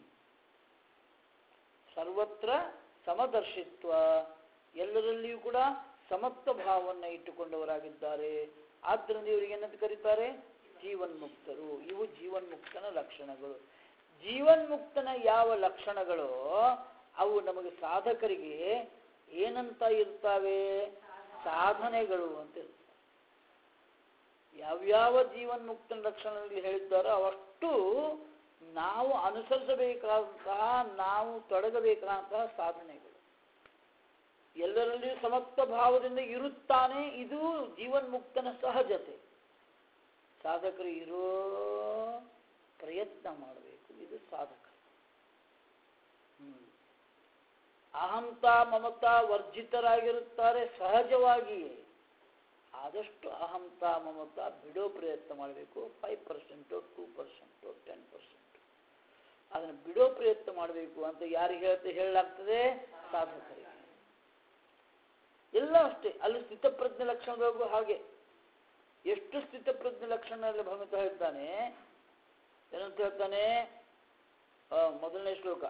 ಸರ್ವತ್ರ ಸಮದರ್ಶಿತ್ವ ಎಲ್ಲರಲ್ಲಿಯೂ ಕೂಡ ಸಮತ್ವ ಭಾವವನ್ನು ಇಟ್ಟುಕೊಂಡವರಾಗಿದ್ದಾರೆ ಆದ್ದರಿಂದ ಇವರಿಗೆ ಏನಂತ ಕರೀತಾರೆ ಜೀವನ್ಮುಕ್ತರು ಇವು ಜೀವನ್ಮುಕ್ತನ ಲಕ್ಷಣಗಳು ಜೀವನ್ಮುಕ್ತನ ಯಾವ ಲಕ್ಷಣಗಳು ಅವು ನಮಗೆ ಸಾಧಕರಿಗೆ ಏನಂತ ಇರ್ತಾವೆ ಸಾಧನೆಗಳು ಅಂತ ಇರ್ತವೆ ಯಾವ್ಯಾವ ಜೀವನ್ಮುಕ್ತನ ಲಕ್ಷಣದಲ್ಲಿ ಹೇಳಿದ್ದಾರೋ ಅವಷ್ಟು ನಾವು ಅನುಸರಿಸಬೇಕಾದಂತಹ ನಾವು ತೊಡಗಬೇಕಾದಂತಹ ಸಾಧನೆಗಳು ಎಲ್ಲರಲ್ಲಿಯೂ ಸಮತ್ವ ಭಾವದಿಂದ ಇರುತ್ತಾನೆ ಇದು ಜೀವನ್ಮುಕ್ತನ ಸಹಜತೆ ಸಾಧಕರು ಇರೋ ಪ್ರಯತ್ನ ಮಾಡಬೇಕು ಇದು ಸಾಧಕ ಹ್ಮ್. ಅಹಂತ ಮಮತ ವರ್ಜಿತರಾಗಿರುತ್ತಾರೆ ಸಹಜವಾಗಿಯೇ ಆದಷ್ಟು ಅಹಂತ ಮಮತ ಬಿಡೋ ಪ್ರಯತ್ನ ಮಾಡಬೇಕು five percent two percent ten percent ಅದನ್ನು ಬಿಡೋ ಪ್ರಯತ್ನ ಮಾಡಬೇಕು ಅಂತ ಯಾರಿಗೆ ಹೇಳ್ತಾ ಹೇಳಲಾಗ್ತದೆ ಸಾಧಕರಿಗೆ ಎಲ್ಲ ಅಷ್ಟೇ ಅಲ್ಲಿ ಸ್ಥಿತಪ್ರಜ್ಞೆ ಲಕ್ಷಣಗಳಿಗೂ ಹಾಗೆ ಎಷ್ಟು ಸ್ಥಿತಪ್ರಜ್ಞೆ ಲಕ್ಷಣದಲ್ಲಿ ಭಗವಂತ ಹೇಳ್ತಾನೆ ಏನಂತ ಹೇಳ್ತಾನೆ ಆ, ಮೊದಲನೇ ಶ್ಲೋಕ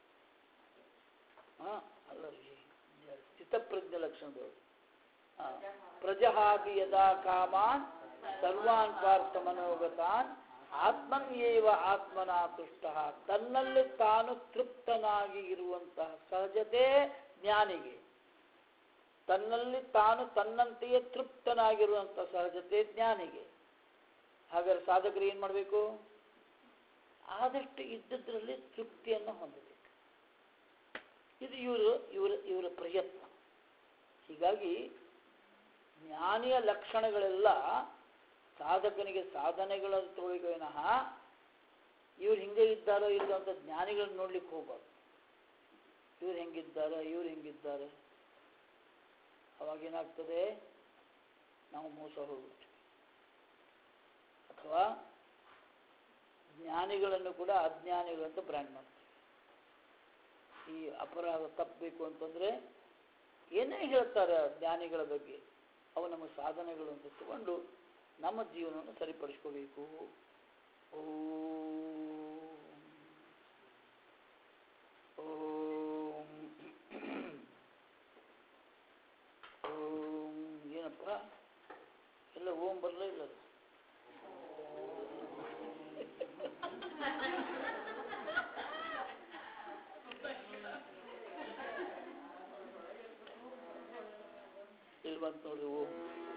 ಹಾ ಅಲ್ಲ ರೀ, ಸ್ಥಿತಪ್ರಜ್ಞೆ ಲಕ್ಷಣದೊಳಗೆ ಆ, ಪ್ರಜಹಾತಿ ಯದಾ ಕಾಮಾನ್ ಸರ್ವಾನ್ ಪಾರ್ಥ ಮನೋಗತಾನ್ ಆತ್ಮನ್ಯೇವ ಆತ್ಮನ ತುಷ್ಟ ತನ್ನಲ್ಲಿ ತಾನು ತೃಪ್ತನಾಗಿ ಇರುವಂತಹ ಸಹಜತೆ ಜ್ಞಾನಿಗೆ ತನ್ನಲ್ಲಿ ತಾನು ತನ್ನಂತೆಯೇ ತೃಪ್ತನಾಗಿರುವಂತಹ ಸಹಜತೆ ಜ್ಞಾನಿಗೆ ಹಾಗಾದ್ರೆ ಸಾಧಕರು ಏನು ಮಾಡಬೇಕು ಆದಷ್ಟು ಇದ್ದದ್ರಲ್ಲಿ ತೃಪ್ತಿಯನ್ನು ಹೊಂದಬೇಕು ಇದು ಇವರು ಇವರ ಇವರ ಪ್ರಯತ್ನ ಹೀಗಾಗಿ ಜ್ಞಾನಿಯ ಲಕ್ಷಣಗಳೆಲ್ಲ ಸಾಧಕನಿಗೆ ಸಾಧನೆಗಳ ತೋಳಿಗೆ ವಿನಃ ಇವ್ರು ಹಿಂಗೆ ಇದ್ದಾರೋ ಇಲ್ಲ ಅಂತ ಜ್ಞಾನಿಗಳನ್ನ ನೋಡ್ಲಿಕ್ಕೆ ಹೋಗ್ಬಾರ್ದು ಇವ್ರು ಹೆಂಗಿದ್ದಾರೆ ಇವ್ರು ಹೆಂಗಿದ್ದಾರೆ ಅವಾಗೇನಾಗ್ತದೆ ನಾವು ಮೋಸ ಹೋಗ್ಬಿಡ್ತೀವಿ ಅಥವಾ ಜ್ಞಾನಿಗಳನ್ನು ಕೂಡ ಅಜ್ಞಾನಿಗಳಂತ ಬ್ರ್ಯಾಂಡ್ ಮಾಡ್ತೀವಿ ಈ ಅಪರಾಧ ತಪ್ಪಬೇಕು ಅಂತಂದ್ರೆ ಏನೇ ಹೇಳ್ತಾರೆ ಜ್ಞಾನಿಗಳ ಬಗ್ಗೆ ಅವು ನಮ್ಮ ಸಾಧನೆಗಳು ಅಂತ ತಗೊಂಡು ನಮ್ಮ ಜೀವನವನ್ನು ಸರಿಪಡಿಸ್ಕೋಬೇಕು ಓಂ ಓಂ ಓಂ ಏನಪ್ಪ ಎಲ್ಲ ಓಂ ಬರಲೇ ಇಲ್ಲ ಅದು. ಇಲ್ಲಿ ಬಂತು ನೋಡ್ರಿ ಓಂ